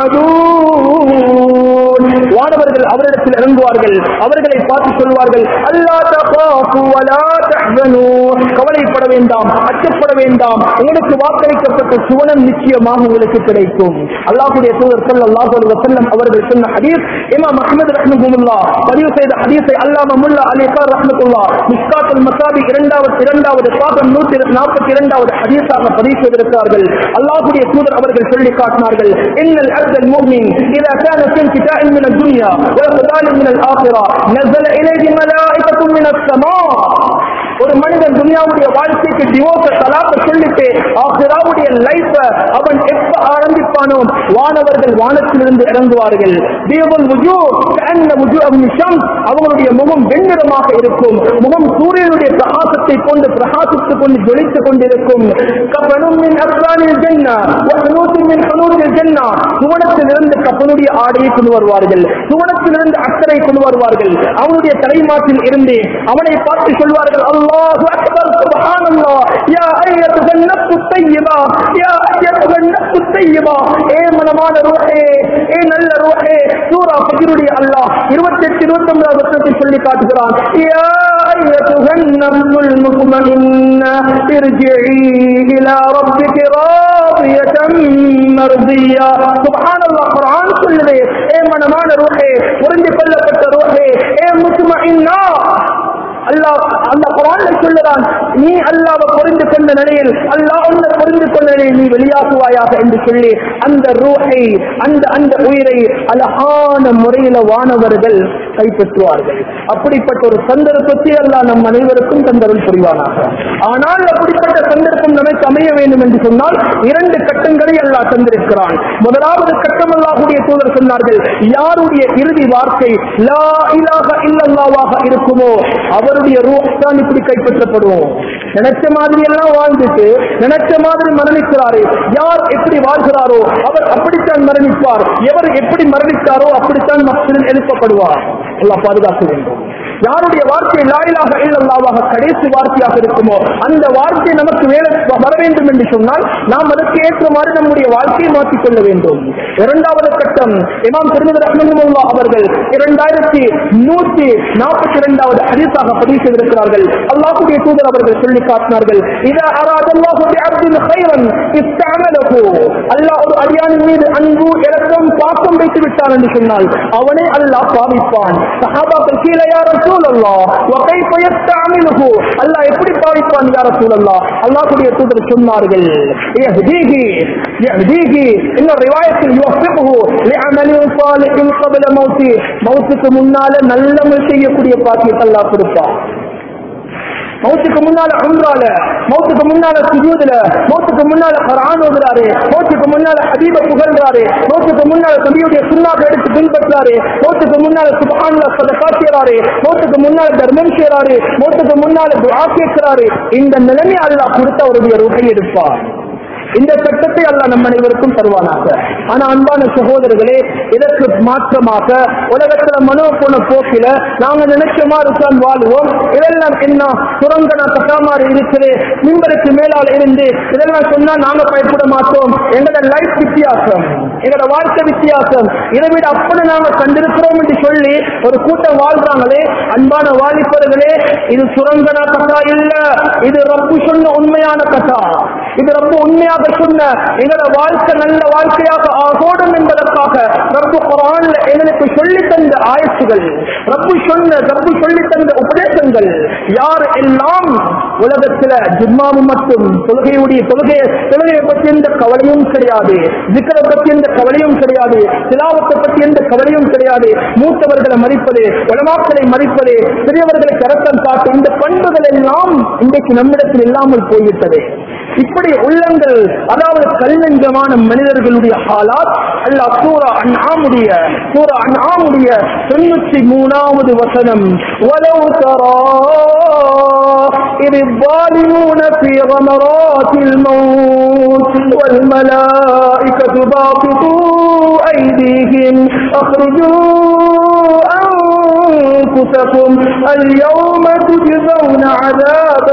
توعدون வானவர்கள் அவரிடத்தில் இறங்குவார்கள் அவர்களை பார்த்து சொல்வார்கள் அல்லா தகாஃபு வலா தஹ்சனு கவலைப்பட வேண்டாம் அச்சப்பட வேண்டாம் உங்களுக்கு வாக்களிக்கப்பட்ட சுவனம் நிச்சயமாக உங்களுக்கு கிடைக்கும் அல்லாஹ்வுடைய தூதர் ஸல்லல்லாஹு அலைஹி வஸல்லம் அவர்கள் சொன்ன ஹதீஸ் இமாம் அஹ்மத் ரஹ்மத்துல்லாஹ் பதிவு செய்த ஹதீஸை அல்லாம முல்லா அலி கார் ரஹ்மத்துல்லாஹ் மிஸ்காத்துல் மசாபி இரண்டாவது இரண்டாவது பாகம் நூற்றி நாற்பத்தி இரண்டாவது ஹதீஸாக பதிவு செய்திருக்கிறார்கள் அல்லாஹ்வுடைய தூதர் அவர்கள் சொல்லி காட்டினார்கள் இன்னல் அப்தல் முஃமின் இதா كان في انتفاع من الدنيا وإقبال من الآخرة نزل إليه ملائكة من السماء ஒரு மனிதன் துனியாவுடைய வாழ்க்கைக்கு டிவோர்ஸ தலாக்க சொல்லிட்டு ஆசிராவுடைய லைஃப அவன் எப்ப ஆரம்பிப்பானோ வானவர்கள் வானத்திலிருந்து இறங்குவார்கள் தீபல் முஜு கண்ண முஜு அம்னிஷம் அவங்களுடைய முகம் வெண்ணிறமாக இருக்கும் முகம் சூரியனுடைய பிரகாசத்தை கொண்டு பிரகாசித்துக் கொண்டு ஜொலித்துக் கொண்டிருக்கும் கப்பனும் மின் அப்ரானில் ஜன்னா வஹனூத்தும் மின் ஹனூத்தில் ஜன்னா சுவனத்திலிருந்து கப்பனுடைய ஆடையை கொண்டு வருவார்கள் சுவனத்திலிருந்து அக்கறை கொண்டு வருவார்கள் அவனுடைய தலைமாட்டில் இருந்து அவனை பார்த்து சொல்வார்கள் அல்லாஹு அக்பர் சுப்ஹானல்லாஹ் யா அய்யத்துஹ النفس الطيبة يا أيتها النفس الطيبة ஏ மனமான ரூஹே ஏ நல்ல ரூஹே சூரா ஃபஜ்ருடைய அல்லாஹ் 28 29 வசனத்தில் சொல்லி காட்டுகிறான் யா أيتها النفس المطمئنة ارجعي إلى ربك راضية مرضية سبحان الله قرآن சொல்லுது ஏ மனமான ரூஹே புரிந்து கொள்ளப்பட்ட ரூஹே ஏ முத்துமஇன்னா அல்லாஹ் அந்த குரான்ல சொல்லுறான் நீ அல்லாவை புரிந்து கொண்ட நிலையில் அல்லாஹ் உன்னை புரிந்து கொண்ட நிலையில் நீ வெளியாகுவாயாக என்று சொல்லி அந்த ரூஹை அந்த அந்த உயிரை அழகான முறையில வானவர்கள் கைப்பற்றுவார்கள் அப்படிப்பட்ட ஒரு சந்தர்ப்பத்தை அல்லாஹ் நம் அனைவருக்கும் தந்தரும் புரிவானாக ஆனால் அப்படிப்பட்ட சந்தர்ப்பம் நமக்கு அமைய வேண்டும் என்று சொன்னால் இரண்டு கட்டங்களை அல்லாஹ் தந்திருக்கிறான் முதலாவது கட்டம் அல்லாஹுடைய தூதர் சொன்னார்கள் யாருடைய இறுதி வார்த்தை லா இலாஹ இல்லல்லாவாக இருக்குமோ அவருடைய ரூஹ் தான் இப்படி கைப்பற்றப்படுவோம் நினைச்ச மாதிரி எல்லாம் வாழ்ந்துட்டு நினைச்ச மாதிரி மரணிக்கிறாரே யார் எப்படி வாழ்கிறாரோ அவர் அப்படித்தான் மரணிப்பார் எவர் எப்படி மரணித்தாரோ அப்படித்தான் மக்களில் எழுப்பப்படுவார் எல்லாம் பாதுகாக்க வேண்டும் யாருடைய வார்த்தை லாயிலாக இல்லல்லாவாக கடைசி வார்த்தையாக இருக்குமோ அந்த வார்த்தை நமக்கு வேலை வர வேண்டும் என்று சொன்னால் நாம் அதற்கு ஏற்றமாறு நம்முடைய வாழ்க்கையை மாற்றிக் கொள்ள வேண்டும் இரண்டாவது கட்டம் இமாம் திருமதி ரஹ்மத்துல்லா அவர்கள் இரண்டாயிரத்தி நூற்றி நாற்பத்தி இரண்டாவது ஹதீஸாக பதிவு செய்திருக்கிறார்கள் அல்லாஹுடைய தூதர் அவர்கள் சொல்லி காட்டினார்கள் இதா அராதல்லாஹு பிஅப்தின் கைரன் இஸ்தஅமலஹு அல்லாஹ் ஒரு அடியானின் மீது அன்பு இரக்கம் பாசம் வைத்து விட்டான் என்று சொன்னால் அவனே அல்லாஹ் பாவிப்பான் சஹாபாக்கள் கீழே யார் ரசூலல்லாஹ் வ கைஃப யஸ்தஅமிலுஹு அல்லாஹ் எப்படி பாவிப்பான் யா ரசூலல்லாஹ் அல்லாஹ்வுடைய தூதர் சொன்னார்கள் யஹ்தீஹி யஹ்தீஹி இன்ன ரிவாயத்தில் யுவஃபிகுஹு லிஅமலின் சாலிஹின் قبل மௌத்தி மௌத்துக்கு முன்னால நல்லமல் செய்யக்கூடிய பாக்கியத்தை அல்லாஹ் கொடுப்பான் மௌத்துக்கு முன்னால அம்ரால மௌத்துக்கு முன்னால சுஜூதுல மௌத்துக்கு முன்னால குர்ஆன் ஓதுறாரு மௌத்துக்கு முன்னால ஹபீப புகழ்றாரு மௌத்துக்கு முன்னால நபியுடைய சுன்னாக எடுத்து பின்பற்றாரு மௌத்துக்கு முன்னால சுப்ஹானல்லாஹ் சதகா செய்றாரு மௌத்துக்கு முன்னால தர்மம் செய்றாரு மௌத்துக்கு முன்னால துஆ கேட்கிறாரு இந்த நிலைமை அல்லாஹ் கொடுத்த அவருடைய ரூபை எடுப்பார் இந்த சட்டத்தை அல்லாஹ் நம் அனைவருக்கும் தருவானாக ஆனா அன்பான சகோதரர்களே இதற்கு மாற்றமாக உலகத்துல மனோ போன போக்கில நாங்க நினைச்ச மாதிரி தான் வாழ்வோம் இதெல்லாம் என்ன சுரங்கன கட்டாமாறு இருக்குது மின்பருக்கு மேலால் இருந்து இதெல்லாம் சொன்னா நாங்க பயப்பட மாட்டோம் எங்களோட லைஃப் வித்தியாசம் எங்களோட வாழ்க்கை வித்தியாசம் இதை விட அப்படி நாங்க கண்டிருக்கிறோம் என்று சொல்லி ஒரு கூட்டம் வாழ்றாங்களே அன்பான வாலிபர்களே இது சுரங்கன கதா இல்ல இது ரப்பு சொன்ன உண்மையான கதா இது ரொம்ப உண்மையாக சொன்ன எங்களோட வாழ்க்கை நல்ல வாழ்க்கையாக ஆகோடும் என்பதற்காக ரப்பு குரான்ல எங்களுக்கு சொல்லி தந்த ஆயத்துகள் ரப்பு சொன்ன ரப்பு சொல்லி தந்த உபதேசங்கள் யார் எல்லாம் உலகத்துல ஜும்மாவு மட்டும் தொழுகையுடைய தொழுகை தொழுகையை பற்றி எந்த கவலையும் கிடையாது விக்கிர பற்றி எந்த கவலையும் கிடையாது சிலாவத்தை பற்றி எந்த கவலையும் கிடையாது மூத்தவர்களை மதிப்பது உலமாக்களை மதிப்பது பெரியவர்களை கரத்தம் காட்டு இந்த பண்புகள் எல்லாம் இன்றைக்கு நம்மிடத்தில் இல்லாமல் போய்விட்டது இப்படி உள்ளங்கள் அதாவது கல்லஞ்சமான மனிதர்களுடைய ஹாலாத் அல்லாஹ் சூரா அன்ஆமுடைய சூரா அன்ஆமுடைய தொண்ணூத்தி மூணாவது வசனம் وَلَوْ تَرَى إِذِ الظَّالِمُونَ فِي غَمَرَاتِ الْمَوْتِ وَالْمَلَائِكَةُ بَاسِطُو أَيْدِيهِمْ أَخْرِجُوا أنفسكم اليوم تجزون عذاب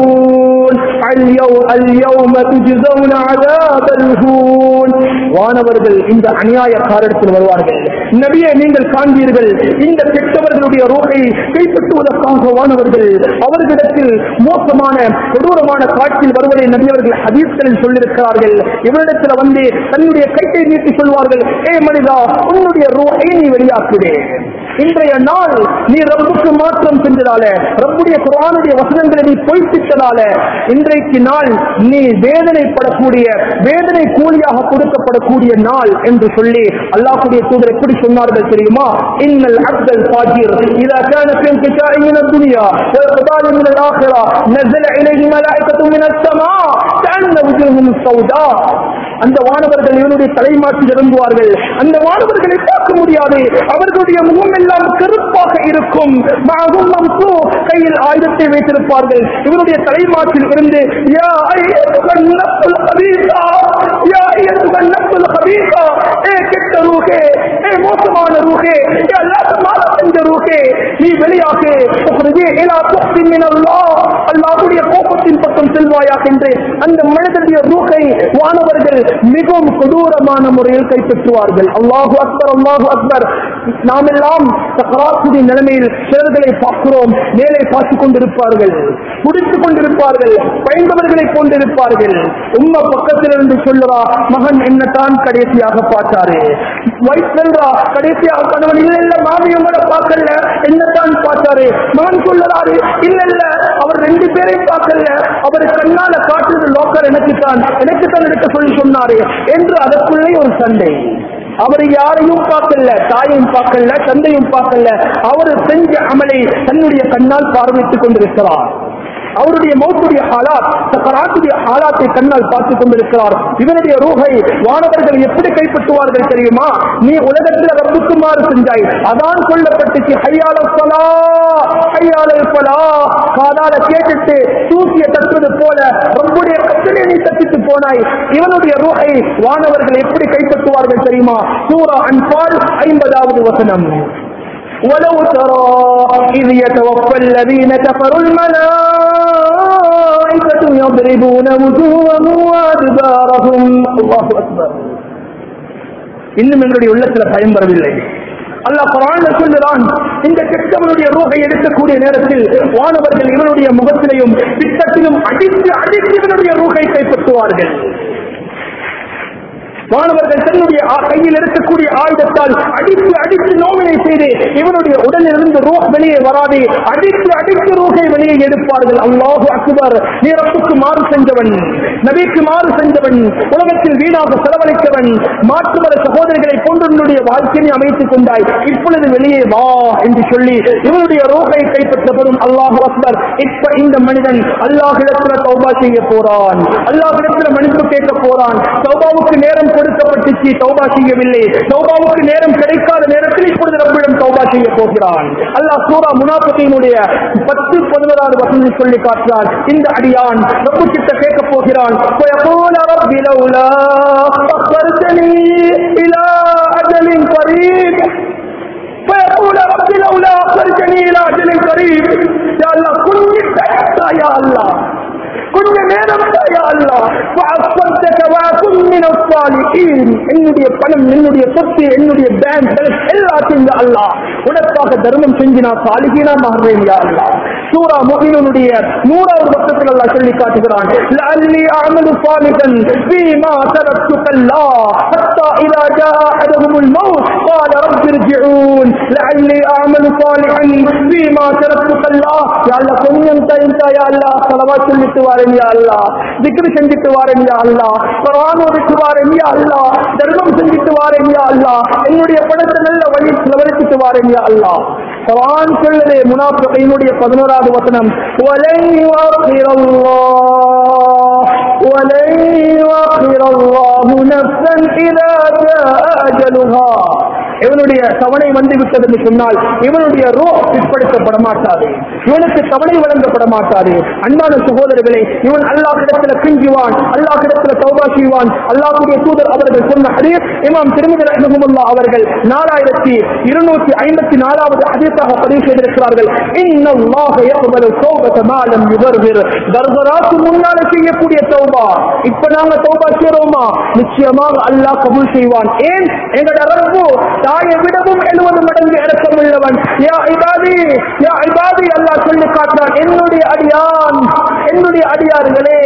الهون اليوم اليوم تجزون عذاب الهون வானவர்கள் இந்த அநியாயக்காரத்தில் வருவார்கள் நபியை நீங்கள் காண்பீர்கள் இந்த கெட்டவர்களுடைய ரோகை கைப்பற்றுவதற்காக வானவர்கள் அவர்களிடத்தில் மோசமான கொடூரமான காட்சியில் வருவதை நபியவர்கள் ஹதீஸ்களில் சொல்லியிருக்கிறார்கள் இவரிடத்தில் வந்து தன்னுடைய கையை நீட்டி சொல்வார்கள் ஏ மனிதா உன்னுடைய ரோகை நீ வெளியாக்குதே இன்றைய நாள் நீ ரப்புக்கு மாற்றம் செஞ்சதால ரப்புடைய குரானுடைய வசனங்களை நீ பொய்ப்பித்ததால இன்றைக்கு நாள் நீ வேதனைப்படக்கூடிய வேதனை கூலியாக கொடுக்கப்படக்கூடிய நாள் என்று சொல்லி அல்லாஹ்வுடைய தூதர் எப்படி சொன்னார்கள் தெரியுமா இன்னல் அப்தல் ஃபாஜிர் இதா كان في انقطاع من الدنيا واقبال من الاخره نزل اليه ملائكه من السماء كان وجوههم سوداء அந்த வானவர்கள் இவனுடைய தலைமாற்றில் இறங்குவார்கள் அந்த வானவர்களை பார்க்க முடியாது அவர்களுடைய முகம் எல்லாம் கருப்பாக இருக்கும் மாகும் மம்சூ கையில் ஆயுதத்தை வைத்திருப்பார்கள் இவருடைய தலைமாற்றில் இருந்து யா ஐயத்துகன் நஃப்ஸுல் கபீஸா யா ஐயத்துகன் நஃப்ஸுல் கபீஸா ஏ கெட்ட ரூஹே ஏ மோசமான ரூஹே ஏ அல்லாஹ் மாற செஞ்ச ரூஹே நீ வெளியாக உخرجي الى سخط من الله அல்லாஹ்வுடைய கோபத்தின் பக்கம் செல்வாயாக என்று அந்த மனிதனுடைய ரூஹை வானவர்கள் மிகவும் கொடூரமான முறையில் கைப்பற்றுவார்கள் அல்லாஹு அக்பர் அல்லாஹு அக்பர் நாம் எல்லாம் சக்கராத்துடைய நிலைமையில் சிலர்களை பார்க்கிறோம் மேலே பார்த்துக் கொண்டிருப்பார்கள் குடித்துக் கொண்டிருப்பார்கள் பயந்தவர்களை கொண்டிருப்பார்கள் உம்ம பக்கத்தில் இருந்து சொல்லுறா மகன் என்னத்தான் கடைசியாக பார்த்தாரு வைஃப் சொல்றா கடைசியாக கணவன் இல்ல இல்ல மாமியும் கூட பார்க்கல என்னத்தான் பார்த்தாரு மகன் சொல்லுறாரு இல்ல இல்ல அவர் ரெண்டு பேரையும் பார்க்கல அவர் கண்ணால காட்டுறது லோக்கல் எனக்கு தான் எனக்கு தான் எடுக்க சொல்லி சொன்னாரு என்று அதற்குள்ளே ஒரு சண்டை அவர் யாரையும் பார்க்கல தாயையும் பார்க்கல தந்தையும் பார்க்கல அவர் செஞ்ச அமலை தன்னுடைய கண்ணால் பார்வைத்துக் கொண்டிருக்கிறார் அவருடைய மௌத்துடைய ஹாலாத் சக்கராத்துடைய ஹாலாத்தை கண்ணால் பார்த்துக் கொண்டிருக்கிறார் இவனுடைய ரூகை வானவர்கள் எப்படி கைப்பற்றுவார்கள் தெரியுமா நீ உலகத்தில் ரப்புக்குமாறு செஞ்சாய் அதான் சொல்லப்பட்டுச்சு ஹையால பலா ஹையால பலா காதால கேட்டுட்டு தூக்கிய தட்டுவது போல ரப்புடைய கட்டளை நீ தப்பித்து போனாய் இவனுடைய ரூகை வானவர்கள் எப்படி கைப்பற்றுவார்கள் தெரியுமா சூரா அன்பால் ஐம்பதாவது வசனம் ولو ترى إذ يتوفى الذين كفروا الملائكة يضربون يضربون وجوههم وأدبارهم الله أكبر இன்னும் எங்களுடைய உள்ளத்துல பயம் வரவில்லை அல்லாஹ் குரான் சொல்லுறான் இந்த கெட்டவனுடைய ரூகை எடுக்கக்கூடிய நேரத்தில் வானவர்கள் இவனுடைய முகத்திலையும் பித்தத்திலும் அடித்து அடித்து இவனுடைய ரூகை கைப்பற்றுவார்கள் மாணவர்கள் தன்னுடைய ஆ- கையில் இருக்கக்கூடிய ஆயுதத்தால் அடித்து அடித்து நோவினை செய்து இவனுடைய உடலிலிருந்து ரூஹ் வெளியே வராது அடித்து அடித்து ரூஹை வெளியே எடுப்பார்கள் அல்லாஹு அக்பர் நீ ரப்புக்கு மாறு செஞ்சவன் நபிக்கு மாறு செஞ்சவன் உலகத்தில் வீணாக செலவழித்தவன் மாற்று மத சகோதரிகளை போன்றவனுடைய வாழ்க்கையை அமைத்துக் கொண்டாய் இப்பொழுது வெளியே வா என்று சொல்லி இவனுடைய ரூஹை கைப்பற்றப்படும் அல்லாஹு அக்பர் இப்ப இந்த மனிதன் அல்லாஹிடத்துல தௌபா செய்ய போறான் அல்லாஹிடத்துல மன்னிப்பு கேட்க போறான் தௌபாவுக்கு நேரம் கொடுக்கப்பட்டுச்சு தௌபா செய்யவில்லை தௌபாவுக்கு நேரம் கிடைக்காத நேரத்தில் இப்பொழுது ரப்பிடம் தௌபா செய்ய போகிறான் அல்லாஹ் சூரா முனாஃபிகினுடைய பத்து பதினோராவது வசனம் சொல்லி காட்டுறான் இந்த அடியான் ரப்பு கிட்ட கேட்க போகிறான் ويقول رب لولا أخرتني إلى أجل قريب فيقول رب لولا أخرجني إلى أجل قريب يا الله كن تعبت يا الله كن நேரம் யா அல்லாஹ் فأصدق وأكن من الصالحين என்னுடைய பணம் என்னுடைய சொத்து என்னுடைய பேங்க் எல்லாத்தையும் யா அல்லாஹ் உனக்காக தர்மம் செஞ்சு நான் சாலிகீனா மாறுறேன் யா அல்லாஹ் சூரா முஃமினுடைய நூறாவது பக்கத்தில் அல்லாஹ் சொல்லி காட்டுகிறான் لعلي أعمل صالحا فيما تركت كلا حتى إذا جاء أحدهم الموت قال رب ارجعون لعلي أعمل صالحا فيما تركت كلا يا الله கொஞ்சம் டைம் யா அல்லாஹ் ஸலவாத் சொல்லிட்டு வாரேன் யா அல்லாஹ் திக்ர் செஞ்சுட்டு வாரேன் யா அல்லாஹ் குர்ஆன் ஓதிட்டு வாரேன் யா அல்லாஹ் தர்மம் செஞ்சுட்டு வாரேன் யா அல்லாஹ் என்னுடைய பணத்தை நல்ல வழி செலவழிச்சிட்டு வாரேன் யா அல்லாஹ் குர்ஆன் சொல்லுது முனாஃபிகீனுடைய 11வது வசனம் وَلَن يُؤَخِّرَ اللَّهُ وَلَن يُؤَخِّرَ اللَّهُ نَفْسًا إِذَا جَاءَ أَجَلُهَا இவனுடைய தவணை வந்து விட்டது என்று சொன்னால் இவனுடைய ரோ பிற்படுத்தப்பட மாட்டாது இவனுக்கு தவணை வழங்கப்பட மாட்டாது அன்பான சகோதரர்களே இவன் அல்லாஹிடத்துல கிஞ்சுவான் அல்லாஹிடத்துல தௌபா செய்வான் அல்லாஹுடைய தூதர் அவர்கள் சொன்ன ஹதீஸ் இமாம் திருமதி ரஹ்மத்துல்லாஹ் அவர்கள் நாலாயிரத்தி இருநூற்றி ஐம்பத்தி நாலாவது ஹதீஸாக பதிவு செய்திருக்கிறார்கள் இன்னல்லாஹ யக்பலு தௌபத மா லம் யுபர்ஹிர் தர்தராத்து முன்னால செய்யக்கூடிய தௌபா இப்ப நாங்க தௌபா செய்றோமா நிச்சயமாக அல்லாஹ் கபூல் செய்வான் ஏன் எங்கட ரப்பு தாயை விடவும் எழுபது மடங்கு இறக்கமுள்ளவன் யா இபாதி யா இபாதி அல்லாஹ் சொல்லி காட்டுறான் என்னுடைய அடியான் என்னுடைய அடியார்களே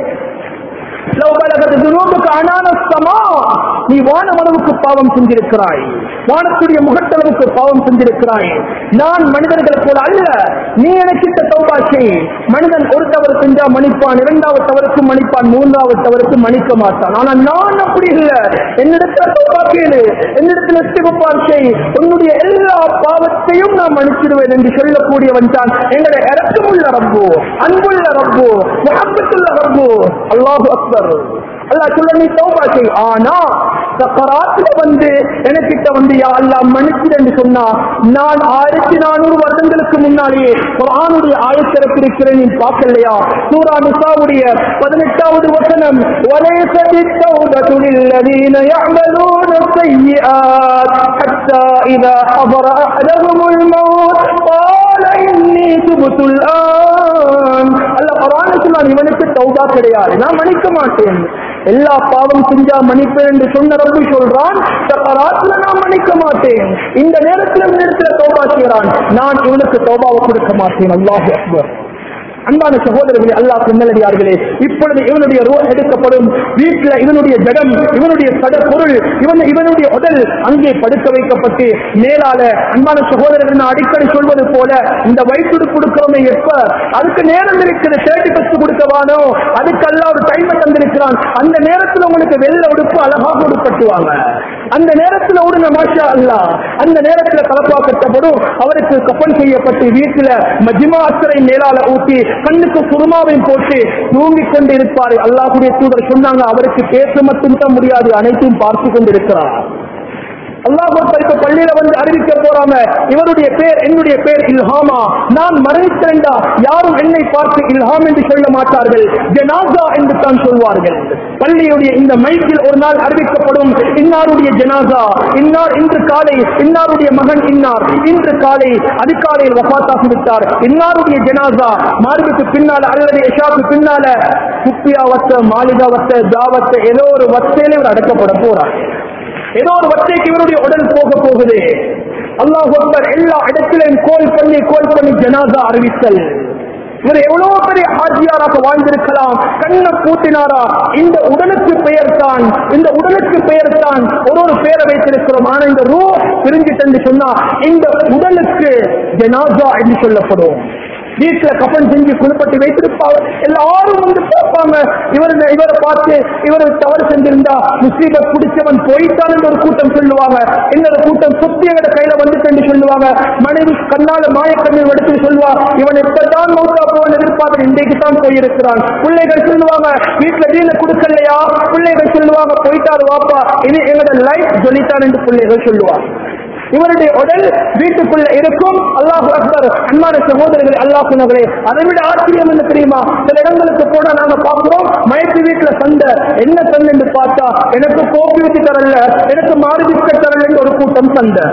لو بلغت ذنوبك عنان السماء நீ வானமளவுக்கு பாவம் செஞ்சிருக்கிறாய் வானத்துடைய முகத்தளவுக்கு பாவம் செஞ்சிருக்கிறாய் நான் மனிதர்களை போல அல்ல நீ எனக்கிட்ட தௌபா செய் மனிதன் ஒரு தவறு செஞ்சா மன்னிப்பான் இரண்டாவது தவறுக்கு மன்னிப்பான் மூன்றாவது தவறுக்கு மன்னிக்க மாட்டான் ஆனா நான் அப்படி இல்ல என்னிடத்துல தௌபா கேளு என்னிடத்துல இஸ்திகுபார் செய் உன்னுடைய எல்லா பாவத்தையும் நான் மன்னிச்சிடுவேன் என்று சொல்லக்கூடியவன் தான் எங்களுடைய இறக்கமுள்ள ரப்பு அன்புள்ள ரப்பு முகப்பத்துள்ள ரப்பு அல்லாஹு அக்பர் அல்லாஹ் சொல்ல நீ தௌபா செய் ஆனா சக்கராத்துல வந்து எனக்கிட்ட வந்து யா அல்லாஹ் மன்னிச்சிடு என்று சொன்னா நான் ஆயிரத்தி நானூறு வருடங்களுக்கு முன்னாலேயே குர்ஆனுடைய ஆயத்திறப்பிருக்கிறேன் நீ பார்க்கலையா சூரா நிசாவுடைய பதினெட்டாவது வசனம் وَلَيْسَتِ التَّوْبَةُ لِلَّذِينَ يَعْمَلُونَ السَّيِّئَاتِ حَتَّى إِذَا حَضَرَ أَحَدَهُمُ الْمَوْتُ قَالَ إِنِّي تُبْتُ الْآنَ அல்லாஹ் குர்ஆனில் சொன்னான் இவனுக்கு தௌபா கிடையாது நான் மன்னிக்க மாட்டேன் எல்லா பாவம் செஞ்சா மன்னிப்பேன் என்று சொன்ன ரப்பு சொல்றான் சக்கராத்துல நான் மன்னிக்க மாட்டேன் இந்த நேரத்தில் இடத்துல தௌபா செய்கிறான் நான் இவனுக்கு தௌபாவை கொடுக்க மாட்டேன் அல்லாஹ் அக்பர் அன்பான சகோதரர்களே அல்லாஹ் நல்லடியார்களே இப்பொழுது இவனுடைய ரோ எடுக்கப்படும் வீட்டில் இவனுடைய ஜடம் இவனுடைய சட பொருள் இவன் இவனுடைய உடல் அங்கே படுக்க வைக்கப்பட்டு மேலால அன்பான சகோதரர்கள் நான் அடிக்கடி சொல்வது போல இந்த வயிற்றுடு கொடுக்கிறோமே எப்ப அதுக்கு நேரம் இருக்கிற தேர்ட்டி பஸ்ட் கொடுக்கவானோ அதுக்கு அல்ல ஒரு டைமை தந்திருக்கிறான் அந்த நேரத்தில் உங்களுக்கு வெள்ள உடுப்பு அழகாக உடுப்பட்டுவாங்க அந்த நேரத்தில் உடுங்க மாஷா அல்லா அந்த நேரத்தில் கலப்பா கட்டப்படும் அவருக்கு கப்பல் செய்யப்பட்டு வீட்டுல மஜிமா அசரை மேலால ஊட்டி கண்ணுக்கு குருமாவையும் போட்டு தூங்கிக் கொண்டு இருப்பாரு அல்லாஹுடைய தூதர் சொன்னாங்க அவருக்கு பேச மட்டும்தான் முடியாது அனைத்தையும் பார்த்து கொண்டிருக்கிறார் அல்லாஹ் இப்ப பள்ளியில வந்து அறிவிக்க போறாங்க இவருடைய பேர் என்னுடைய பேர் இல்ஹாமா நான் மரணித்திருந்தா யாரும் என்னை பார்த்து இல்ஹாம் என்று சொல்ல மாட்டார்கள் ஜனாசா என்று தான் சொல்வார்கள் பள்ளியுடைய இந்த மைக்கில் ஒரு நாள் அறிவிக்கப்படும் இன்னாருடைய ஜனாசா இன்னார் இன்று காலை இன்னாருடைய மகன் இன்னார் இன்று காலை அதிகாலையில் வபாத்தாகி விட்டார் இன்னாருடைய ஜனாசா மார்புக்கு பின்னால அல்லது எஷாக்கு பின்னால குப்பியா வத்த மாளிகா வத்த ஜாவத்த ஏதோ ஒரு வத்தையில இவர் அடக்கப்பட போறார் ஏதோ ஒரு வத்தைக்கு இவருடைய உடல் போக போகுது அல்லாஹ் அக்பர் எல்லா இடத்திலையும் கோல் பண்ணி கோல் பண்ணி ஜனாசா அறிவித்தல் இவர் எவ்வளவு பெரிய ஆட்சியாராக வாழ்ந்திருக்கலாம் கண்ண பூட்டினாரா இந்த உடலுக்கு பெயர் தான் இந்த உடலுக்கு பெயர் தான் ஒரு ஒரு பேரை வைத்திருக்கிறோம் ஆனா இந்த ரூ பிரிஞ்சிட்டு என்று சொன்னா இந்த உடலுக்கு ஜனாசா என்று சொல்லப்படும் வீட்டுல கப்பன் செஞ்சு குளிப்பட்டி வைத்திருப்பாங்க எல்லாரும் வந்து பார்ப்பாங்க இவர் இவரை பார்த்து இவர் தவறு செஞ்சிருந்தா முஸ்லீமத் பிடிச்சவன் போயிட்டான் என்று ஒரு கூட்டம் சொல்லுவாங்க இன்னொரு கூட்டம் சொத்து எங்கட கையில வந்துட்டு என்று சொல்லுவாங்க மனைவி கண்ணால மாயக்கண்ணீர் எடுத்து சொல்லுவா இவன் எப்பதான் மௌத்தா போவன் எதிர்பார்த்து இன்றைக்கு தான் போயிருக்கிறான் பிள்ளைகள் சொல்லுவாங்க வீட்டுல வீண கொடுக்கலையா பிள்ளைகள் சொல்லுவாங்க போயிட்டாரு வாப்பா இது எங்களோட லைஃப் ஜொலித்தான் என்று பிள்ளைகள் சொல்லுவாங்க இவருடைய உடல் வீட்டுக்குள்ள இருக்கும் அல்லாஹ் அக்பர் அன்பான சகோதரர்கள் அல்லாஹ் சொன்னவர்களே அதை விட ஆச்சரியம் என்ன தெரியுமா சில இடங்களுக்கு போனா நாங்க பார்க்கிறோம் மயத்து வீட்டுல சண்டை என்ன சண்டை என்று பார்த்தா எனக்கு கோப்பி ஊத்தி தரல எனக்கு மாறு பிஸ்கட் தரல என்று ஒரு கூட்டம் சண்டை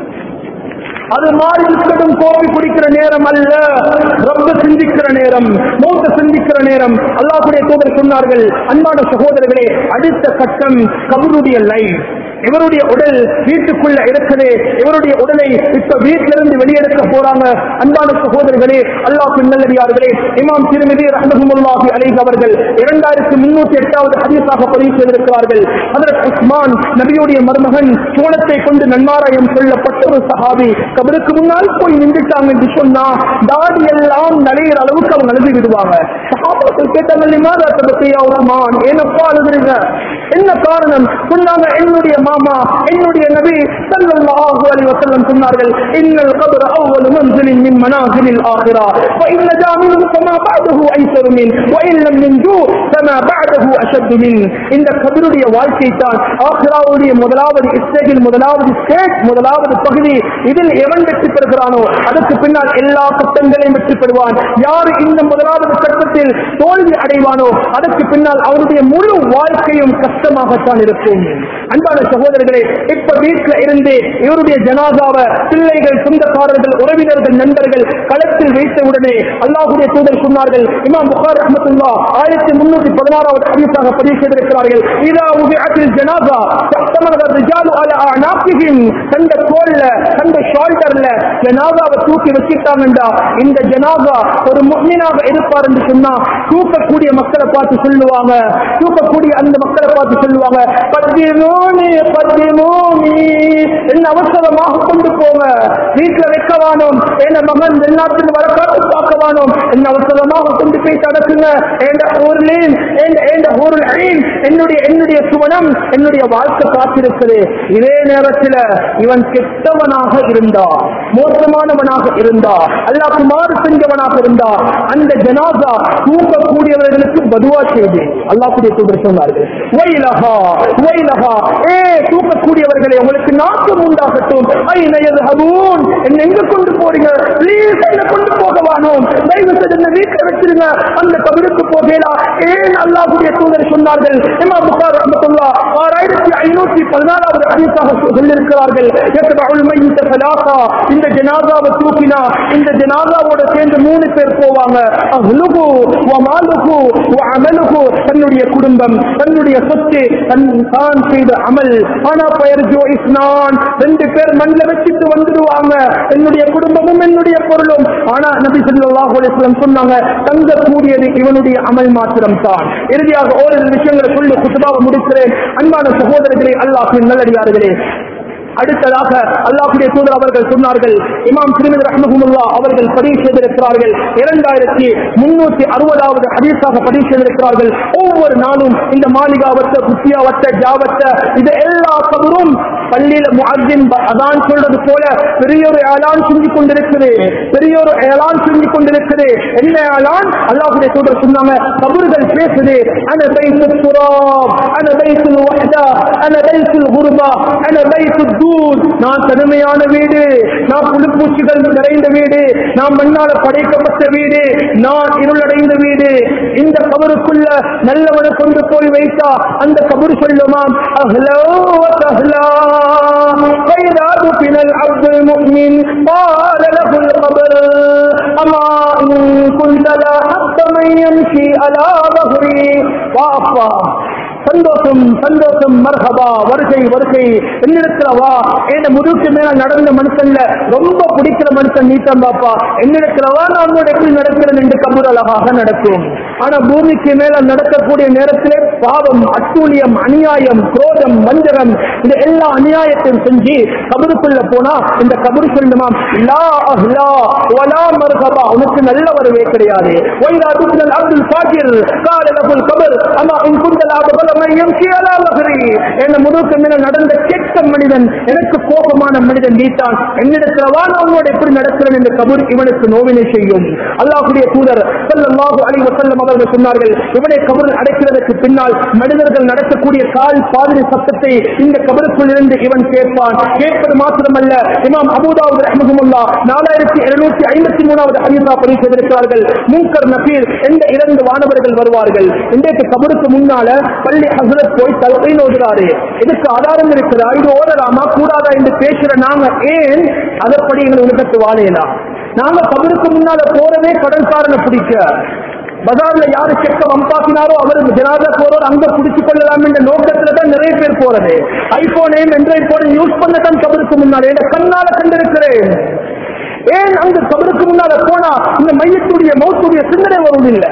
அது மாறி பிஸ்கட்டும் கோப்பி குடிக்கிற நேரம் அல்ல ரொம்ப சிந்திக்கிற நேரம் மௌத்த சிந்திக்கிற நேரம் அல்லாஹுடைய தூதர் சொன்னார்கள் அன்பான சகோதரர்களே அடுத்த கட்டம் கபருடைய லைஃப் இவருடைய உடல் வீட்டுக்குள்ள இருக்குது இவருடைய உடலை இப்ப வீட்டிலிருந்து வெளியெடுக்க போறாங்க அன்பான சகோதரர்களே அல்லாஹ் நல்லடியார்களே இமாம் திருமதி ரஹமத்துல்லாஹி அலைஹி அவர்கள் இரண்டாயிரத்தி முன்னூத்தி எட்டாவது ஹதீஸாக பதிவு செய்திருக்கிறார்கள் ஹதரத் உஸ்மான் நபியுடைய மருமகன் சோளத்தை கொண்டு நன்மாராயம் சொல்லப்பட்ட ஒரு சஹாபி கபருக்கு முன்னால் போய் நின்றுட்டாங்க என்று சொன்னா தாடி எல்லாம் நலையிற அளவுக்கு அவங்க அழுது விடுவாங்க சஹாபாக்கள் கேட்டாங்க லிமாதா தபக்கையா உஸ்மான் ஏனப்பா அழுதுறீங்க என்ன காரணம் சொன்னாங்க என்னுடைய மாமா என்னுடைய நபி ஸல்லல்லாஹு அலைஹி வஸல்லம் சொன்னார்கள் இன்னல் கப்ர அவ்வளு மன்சிலின் மின் மனாசிலில் ஆகிரா وإن نجا منه فما بعده أيسر منه وإن لم ينجو فما بعده أشد منه இந்த கபருடைய வாழ்க்கை தான் ஆஹிராவுடைய முதலாவது ஸ்டேஜில் முதலாவது ஸ்டேஜ் முதலாவது பகுதி இதில் எவன் வெற்றி பெறுகிறானோ அதற்கு பின்னால் எல்லா கட்டங்களையும் வெற்றி பெறுவான் யார் இந்த முதலாவது கட்டத்தில் தோல்வி அடைவானோ அதற்கு பின்னால் அவருடைய முழு வாழ்க்கையும் கஷ்டமாகத்தான் இருக்கும் அன்பான சகோதரர்களே இப்ப வீட்டில் இருந்து இவருடைய ஜனாதாவை பிள்ளைகள் சொந்தக்காரர்கள் உறவினர்கள் நண்பர்கள் களத்தில் வைத்த உடனே அல்லாஹுடைய தூதர் சொன்னார்கள் இமாம் புகார் அஹமத்துல்லா ஆயிரத்தி முன்னூத்தி பதினாறாவது ஹதீஸாக பதிவு செய்திருக்கிறார்கள் இதா உபிஅத்தில் ஜனாதா தமனத ரிஜாலு அலா அனாஃபிஹிம் தந்த தோல்ல தந்த ஷோல்டர்ல ஜனாதாவை தூக்கி வச்சிட்டாங்கடா இந்த ஜனாதா ஒரு முக்மீனாக இருப்பார் என்று சொன்னா தூக்கக்கூடிய மக்களை பார்த்து சொல்லுவாங்க தூக்கக்கூடிய அந்த மக்களை பார்த்து சொல்லுவாங்க பத்திமோனி பத்திமோனி என்ன அவசரமாக கொண்டு போங்க வீட்டுல வைக்க வேணும் என் மகன் வெளிநாட்டில் வர காத்து பார்க்க வேணும் என்ன அவசரமாக கொண்டு போய் தடுக்குங்க என்ற ஊர்லேன் என்ற ஊரில் என்னுடைய என்னுடைய சுவனம் என்னுடைய வாழ்க்கை காத்திருக்குது இதே நேரத்தில் இவன் கெட்டவனாக இருந்தா மோசமானவனாக இருந்தா அல்லாஹ் மாறு செஞ்சவனாக இருந்தா அந்த ஜனாசா தூக்கக்கூடியவர்களுக்கு பதுவா செய்து அல்லாஹுடைய தூதர் சொன்னார்கள் வைலஹா வைலஹா ஏ தூக்கக்கூடியவர்களே உங்களுக்கு நாட்டம் உண்டாகட்டும் ஐன யذهبون என்ன எங்க கொண்டு போறீங்க ப்ளீஸ் என்ன கொண்டு போக வேணும் தயவு செய்து என்ன வீட்டில் வச்சிருங்க அந்த கபருக்கு போகலாம் ஏன் அல்லாஹ்வுடைய தூதர் சொன்னார்கள் இமாம் புகார் ரஹ்மத்துல்லாஹ் ஆறாயிரத்தி ஐநூத்தி பதினாலாவது ஹதீஸாக சொல்லியிருக்கிறார்கள் யத்பஉல் மையித்த ஸலாஸா இந்த ஜனாசாவை தூக்கினா இந்த ஜனாசாவோட சேர்ந்து மூணு பேர் போவாங்க அஹ்லுஹு வ மாலுஹு வ அமலுஹு தன்னுடைய குடும்பம் தன்னுடைய சொத்து தன் தான் செய்த அமல் ஆனா பயர்ஜோ இஸ்னான் ரெண்டு பேர் மண்ணில் வச்சுட்டு வந்துடுவாங்க என்னுடைய குடும்பமும் என்னுடைய பொருளும் ஆனா நபி ஸல்லல்லாஹு அலைஹி வஸல்லம் சொன்னாங்க தங்க கூடியது இவனுடைய அமல் மாத்திரம் தான் இறுதியாக ஓரிரு விஷயங்களை சொல்லி குத்துபாவை முடிக்கிறேன் அன்பான சகோதரர்களே அல்லாஹின் நல்லடியார்களே அடுத்ததாக அல்லாஹுடைய தூதர் அவர்கள் சொன்னார்கள் இமாம் திருமதி ரஹ்மஹுல்லா அவர்கள் பதிவு செய்திருக்கிறார்கள் இரண்டாயிரத்தி முன்னூத்தி அறுபதாவது ஹதீஸாக பதிவு செய்திருக்கிறார்கள் ஒவ்வொரு நாளும் இந்த மாளிகாவத்த குத்தியாவத்த ஜாவத்த இது எல்லா கபரும் பள்ளியில முஅத்தின் அதான் சொல்றது போல பெரிய ஒரு ஏலான் செஞ்சு கொண்டிருக்குது பெரிய ஒரு ஏலான் செஞ்சு கொண்டிருக்குது என்ன ஏலான் அல்லாஹுடைய தூதர் சொன்னாங்க கபர்கள் பேசுது அன பைத்து துராப் அன பைத்துல் வஹ்தா அன பைத்துல் குர்பா அன பைத்து தூத் நான் தனிமையான வீடு நான் புழுப்பூச்சிகள் நிறைந்த வீடு நான் மண்ணால படைக்கப்பட்ட வீடு நான் இருளடைந்த வீடு இந்த கபருக்குள்ள நல்லவனை கொண்டு போய் வைத்தா அந்த கபரு சொல்லுமாம் அஹ்லோ அஹ்லா فإذا دفن العبد المؤمن قال له القبر أما إن كنت لا حق من يمشي على ظهري وأفا சந்தோஷம் சந்தோஷம் மர்ஹபா வருகை வருகை என்னிடத்துல வா என்ன முதுக்கு மேல நடந்த மனுஷன்ல ரொம்ப பிடிக்கிற மனுஷன் நீட்டம் பாப்பா என்னிடத்துல வா நான் உன்னோட எப்படி நடக்கிறேன் என்று கபூர் அழகாக நடக்கும் ஆனா பூமிக்கு மேல நடக்கக்கூடிய நேரத்திலே பாவம் அட்டூழியம் அநியாயம் குரோதம் வஞ்சகம் இந்த எல்லா அநியாயத்தையும் செஞ்சு கபருக்குள்ள போனா இந்த கபரு சொல்லுமாம் லா அஹ்லா வலா மர்ஹபா உனக்கு நல்ல வரவே கிடையாது வைரா துப்னல் அப்துல் ஃபாஜிர் கால லகுல் கபர் அம்மா இன் குந்தல் அபகல மையம் கீழா லஹரி என்ன முதுக்கு மேல நடந்த கெட்ட மனிதன் எனக்கு கோபமான மனிதன் நீத்தான் என்னிடத்துல வா நான் உன்னோட எப்படி நடக்கிறேன் என்று கபூர் இவனுக்கு நோவினை செய்யும் அல்லாஹுடைய தூதர் ஸல்லல்லாஹு அலைஹி வஸல்லம் அவர்கள் சொன்னார்கள் இவனை கபர் அடைக்கிறதுக்கு பின்னால் மனிதர்கள் நடக்கக்கூடிய கால் பாதிரி சத்தத்தை இந்த கபருக்குள் இருந்து இவன் கேட்பான் கேட்பது மாத்திரமல்ல இமாம் அபூதாவுத் ரஹ்மஹுல்லாஹ் நாலாயிரத்தி இருநூத்தி ஐம்பத்தி மூணாவது ஹதீஸா பதிவு செய்திருக்கிறார்கள் முன்கர் நபீர் என்ற இரண்டு வானவர்கள் வருவார்கள் இன்றைக்கு கபருக்கு முன்னால பள்ளி ஹசரத் போய் தலகையில் ஓதுறாரு இதுக்கு ஆதாரம் இருக்கிறா இது ஓதலாமா கூடாதா என்று பேசுற நாங்க ஏன் அதற்படி எங்கள் உலகத்து வாழையலாம் நாங்க கபருக்கு முன்னால போறதே கடற்காரனை பிடிக்க பஜார்ல யாரு செக்க வம்பாக்கினாரோ அவர் ஜனாதா போறோர் அங்க பிடிச்சு கொள்ளலாம் என்ற நோக்கத்துல தான் நிறைய பேர் போறது ஐபோனையும் என்ட்ராய்ட் போனையும் யூஸ் பண்ணத்தான் கபருக்கு முன்னால என்ற கண்ணால கண்டிருக்கிறேன் ஏன் அங்க கபருக்கு முன்னால போனா இந்த மையத்துடைய மௌத்துடைய சிந்தனை வரும் இல்லை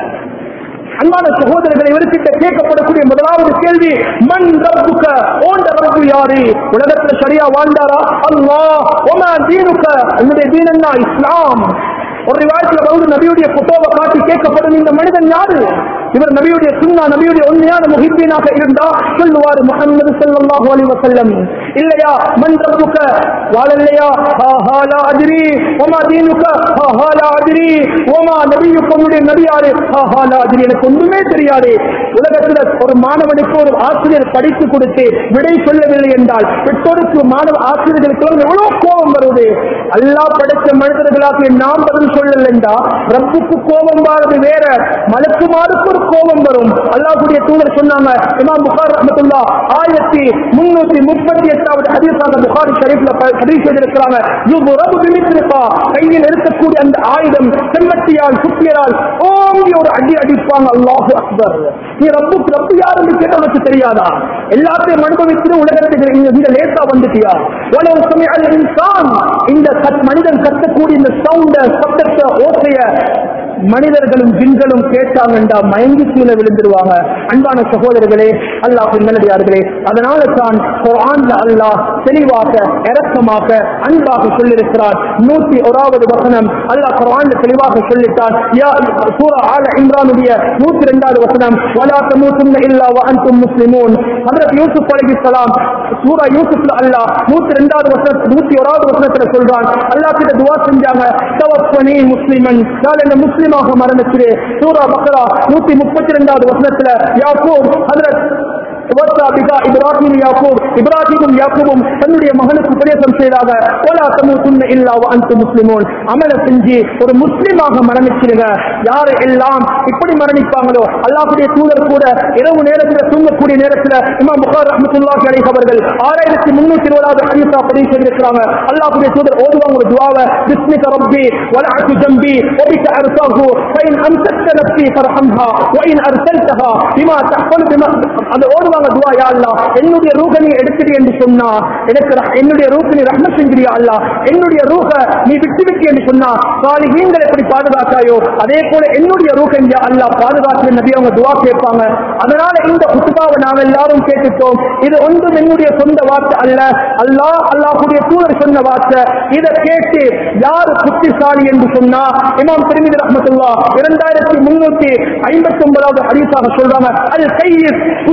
அன்பான சகோதரர்களை இவர்கிட்ட கேட்கப்படக்கூடிய முதலாவது கேள்வி மண் ரப்புக்க ஓண்ட ரப்பு யாரு உலகத்துல சரியா வாழ்ந்தாரா அல்லாஹ் ஒமா தீனுக்க என்னுடைய தீனன்னா இஸ்லாம் ஒரு ரிவாயத்துல வந்து நபியுடைய புத்தோவை காட்டி கேட்கப்படும் இந்த மனிதன் யாரு இவர் நபியுடைய சுண்ணா நபியுடைய உண்மையான முகிப்பீனாக இருந்தா சொல்லுவார் முகமது ஸல்லல்லாஹு அலைஹி வஸல்லம் இல்லையா மன் ரப்புக்க வாழலையா ஹா ஹா லா அத்ரி வமா தீனுக்க ஹா ஹா லா அத்ரி வமா நபியுக்க உன்னுடைய நபி யாரு ஹா ஹா லா அத்ரி எனக்கு ஒண்ணுமே தெரியாது உலகத்துல ஒரு மாணவனுக்கு ஒரு ஆசிரியர் படித்து கொடுத்து விடை சொல்லவில்லை என்றால் பெற்றோருக்கு மாணவ ஆசிரியர்களுக்கு எவ்வளவு கோபம் வருது அல்லாஹ் படைத்த மனிதர்களாக நாம் பதில் சொல்லல என்றா ரப்புக்கு கோபம் வாரது வேற மலக்குமாருக்கு ஒரு கோபம் வரும் அல்லாஹ்வுடைய தூதர் சொன்னாங்க இமாம் புகார் ரஹ்மத்துல்லா ஆயிரத்தி முன்னூத்தி முப்பத்தி எட்டாவது ஹதீஸாக புகாரி ஷரீஃப்ல ப- பதிவு செய்திருக்கிறாங்க யுபுரபு பிமித்ரிகா கையில் இருக்கக்கூடிய அந்த ஆயுதம் செம்மட்டியால் சுத்தியரால் ஓங்கி ஒரு அடி அடிப்பாங்க அல்லாஹு அக்பர் நீ ரப்புக்கு ரப்பு யாருன்னு கேட்ட உனக்கு தெரியாதா எல்லாத்தையும் அனுபவித்து உலகத்துக்கு இந்த- இந்த லேசா வந்துட்டியா உலக சமயம் இன்சான் இந்த கத்- மனிதன் கத்தக்கூடிய இந்த சவுண்ட சத்தத்தை ஓசைய மனிதர்களும் ஜின்களும் கேட்டாங்கண்டா மயங்கி கீழே விழுந்துருவாங்க அன்பான சகோதரர்களே அல்லாஹ் நல்லடியார்களே அதனால தான் குர்ஆன்ல அல்லாஹ் தெளிவாக இரக்கமாக அன்பாக சொல்லியிருக்கிறார் நூத்தி ஓராவது வசனம் அல்லாஹ் குர்ஆன்ல தெளிவாக சொல்லிட்டான் யா சூரா ஆல இம்ரானுடைய நூத்தி ரெண்டாவது வசனம் வலா தமூத்துன்ன இல்லா வ அன்தும் முஸ்லிமூன் ஹஜ்ரத் யூசுப் அலைஹிஸ்ஸலாம் சூரா யூசுப்ல அல்லாஹ் நூத்தி ரெண்டாவது வசனம் நூத்தி ஓராவது வசனத்துல சொல்றான் அல்லாஹ் கிட்ட துவா செஞ்சாங்க தவஃபனி முஸ்லிமன் நான் என்ன முஸ்லிமாக மரணிச்சிரு சூரா பக்ரா நூத்தி முப்பத்தி ரெண்டாவது வசனத்துல யாக்கூப் ஹஜ்ரத் வஸ்ஸா பிகா இப்ராஹிம் யாக்கூப் இப்ராஹிமும் யாக்கூபும் தன்னுடைய மகனுக்கு உபதேசம் செய்தாக ஓலா தமூத்துன்ன இல்லா வ அன்தும் முஸ்லிமூன் அமல செஞ்சு ஒரு முஸ்லிமாக மரணிச்சிருங்க யாரு எல்லாம் இப்படி மரணிப்பாங்களோ அல்லாஹ்வுடைய தூதர் கூட இரவு நேரத்தில் தூங்கக்கூடிய நேரத்தில் இமாம் புகார் ரஹ்மத்துல்லாஹி அலைஹி அவர்கள் ஆறாயிரத்தி முன்னூத்தி இருபதாவது ஹதீஸா பதிவு செய்திருக்கிறாங்க அல்லாஹ்வுடைய தூதர் ஓதுவாங்க ஒரு துஆவை பிஸ்மிக ரப்பி வலஅத்து ஜம்பி وبك أرسله فإن أمسكت نفسي فارحمها وإن أرسلتها بما تحفل بما அந்த ஓடுவாங்க துவா யா அல்லாஹ் என்னுடைய ரூஹ நீ எடுத்துடு என்று சொன்னா எனக்கு ரஹ்- என்னுடைய ரூஹ நீ ரஹ்மத் செஞ்சிரியா அல்லாஹ் என்னுடைய ரூஹ நீ விட்டு விட்டு என்று சொன்னா சாலிஹீன்கள் எப்படி பாதுகாத்தாயோ அதே போல என்னுடைய ரூஹ யா அல்லாஹ் பாதுகாத்து நபி அவங்க துவா கேட்பாங்க அதனால இந்த குத்துபாவை நாம் எல்லாரும் கேட்டுட்டோம் இது ஒன்றும் என்னுடைய சொந்த வார்த்தை அல்ல அல்லாஹ் அல்லாஹ்வுடைய தூதர் சொன்ன வார்த்தை இதை கேட்டு யார் புத்திசாலி என்று சொன்னா இமாம் திருமிதி ரஹ்மத்துல்லா இரண்டாயிரத்தி முன்னூத்தி ஐம்பத்தி ஒன்பதாவது ஹதீஸாக சொல்றாங்க அல் கையிஸ் புத்திசாலி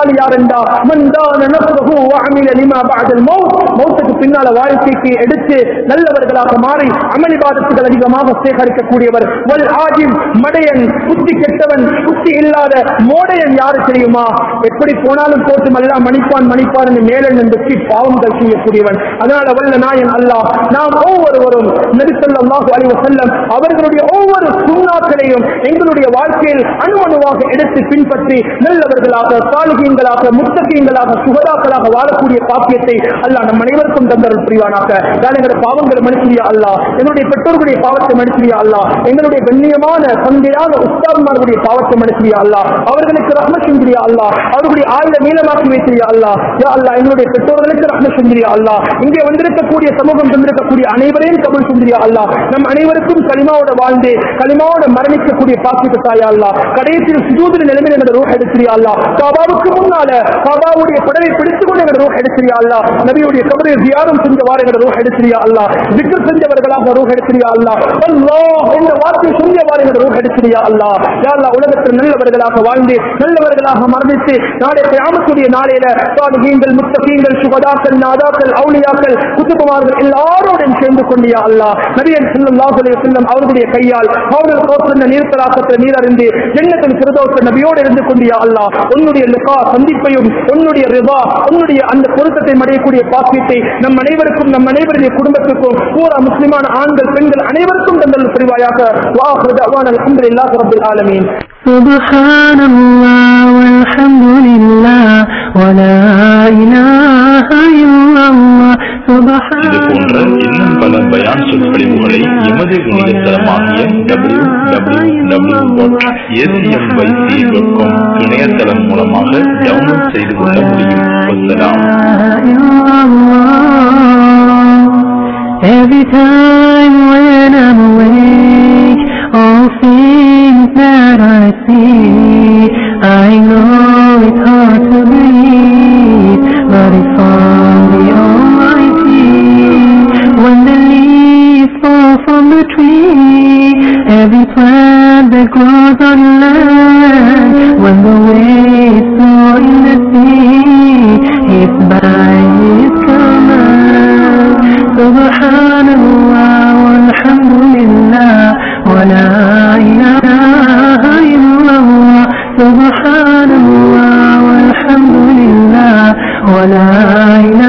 நோயாளி யார் என்றா மந்தான நஃப்ஸஹு வஅமில லிமா பஅதல் மௌத் மௌத்துக்கு பின்னால வாழ்க்கைக்கு எடுத்து நல்லவர்களாக மாறி அமளிபாதத்துகள் அதிகமாக சேகரிக்கக்கூடியவர் வல் ஆஜிம் மடையன் புத்தி கெட்டவன் புத்தி இல்லாத மோடையன் யாரு தெரியுமா எப்படி போனாலும் போட்டு எல்லாம் மணிப்பான் மணிப்பான் என்று மேலன் என்று பாவங்கள் செய்யக்கூடியவன் அதனால வல்ல நாயன் அல்லாஹ் நாம் ஒவ்வொருவரும் நபிசல்லாஹு அலைஹி வஸல்லம் அவர்களுடைய ஒவ்வொரு சுண்ணாக்களையும் எங்களுடைய வாழ்க்கையில் அணுவணுவாக எடுத்து பின்பற்றி நல்லவர்களாக சாலிகங்களாக முத்தகங்களாக சுகதாக்களாக வாழக்கூடிய பாக்கியத்தை அல்லாஹ் நம் அனைவருக்கும் தந்தருள் புரிவானாக நான் எங்களுடைய பாவங்களை மனுஷியா அல்லாஹ் எங்களுடைய பெற்றோர்களுடைய பாவத்தை மனுஷியா அல்லாஹ் எங்களுடைய கண்ணியமான சந்தையான உஸ்தாத்மார்களுடைய பாவத்தை மனுஷியா அல்லாஹ் அவர்களுக்கு ரஹ்ம செஞ்சிரியா அல்லாஹ் அவர்களுடைய ஆயுத நீளமாக்கி வைத்திரியா அல்லாஹ் யா அல்லாஹ் எங்களுடைய பெற்றோர்களுக்கு ரஹ்ம செஞ்சிரியா அல்லாஹ் இங்கே வந்திருக்கக்கூடிய சமூகம் தந்திருக்கக்கூடிய அனைவரையும் கபல் செஞ்சிரியா அல்லாஹ் நம் அனைவருக்கும் களிமாவோட வாழ்ந்து களிமாவோட மரணிக்கக்கூடிய பாக்கியத்தை தாயா அல்லாஹ் கடைசியில் சுஜூதில் நிலைமையில் எங்களோட ரூஹ் எடுத்திரியா அல்லாஹ் காபாவுக்கு முன்னால காபாவுடைய படவை பிடித்துக் கொண்டு எங்களோட ரூஹ் எடுத்திரியா அல்லாஹ் நபியுடைய கபரை தியானம் செஞ்சவாறு எங்களோட ரூஹ் எடுத்திரியா அல்லாஹ் திக்ர் செஞ்சவர்களாக ரூஹ் எடுத்திரியா அல்லாஹ் அல்லாஹ் என்ற வார்த்தை செஞ்சவாறு எங்களோட ரூஹ் எடுத்திரியா அல்லாஹ் யா அல்லாஹ் உலகத்தில் நல்லவர்களாக வாழ்ந்து நல்லவர்களாக மரணித்து நாளை கியாமத்துடைய நாளையில சாலிஹீன்கள் முத்தகீன்கள் சுகதாக்கள் நாதாக்கள் அவுலியாக்கள் குத்துபமார்கள் எல்லாரோடும் சேர்ந்து கொண்டியா அல்லாஹ் நபியன் ஸல்லல்லாஹு அலைஹி வஸல்லம் அவர்களுடைய கையால் அவர்கள் கோத்திருந்த நீர்த்தலாக்கத்தில் நீர் அறிந்து ஜன்னத்தில் பிரதோஷ நபியோடு இருந்து கொண்டியா அல்லாஹ் உன்னுடைய லிகா சந்திப்பையும் உன்னுடைய ரிபா உன்னுடைய அந்த பொருத்தத்தை அடையக்கூடிய பாக்கியத்தை நம் அனைவருக்கும் நம் அனைவருடைய குடும்பத்திற்கும் பூரா முஸ்லிமான ஆண்கள் பெண்கள் அனைவருக்கும் தந்தல் புரிவாயாக வாஹு தவான் அல்ஹம்துலில்லாஹி ரப்பில் ஆலமீன் سبحان الله والحمد لله ولا إله إلا الله سبحان இது போன்ற இன்னும் பல பயான் சொற்பொழிவுகளை எமது இணையதளமாகிய W W W dot ACM YC dot com இணையதளம் மூலமாக டவுன்லோட் செய்து கொள்ள முடியும் வசலாம் Every time when I'm awake, all things that I see, I know it's hard to believe, but it's from the Almighty. When the leaves fall from the tree, every plant that grows on land, when the waves flow in the sea, it's by His command. سبحان الله والحمد لله ولا إله إلا الله سبحان الله والحمد لله ولا إله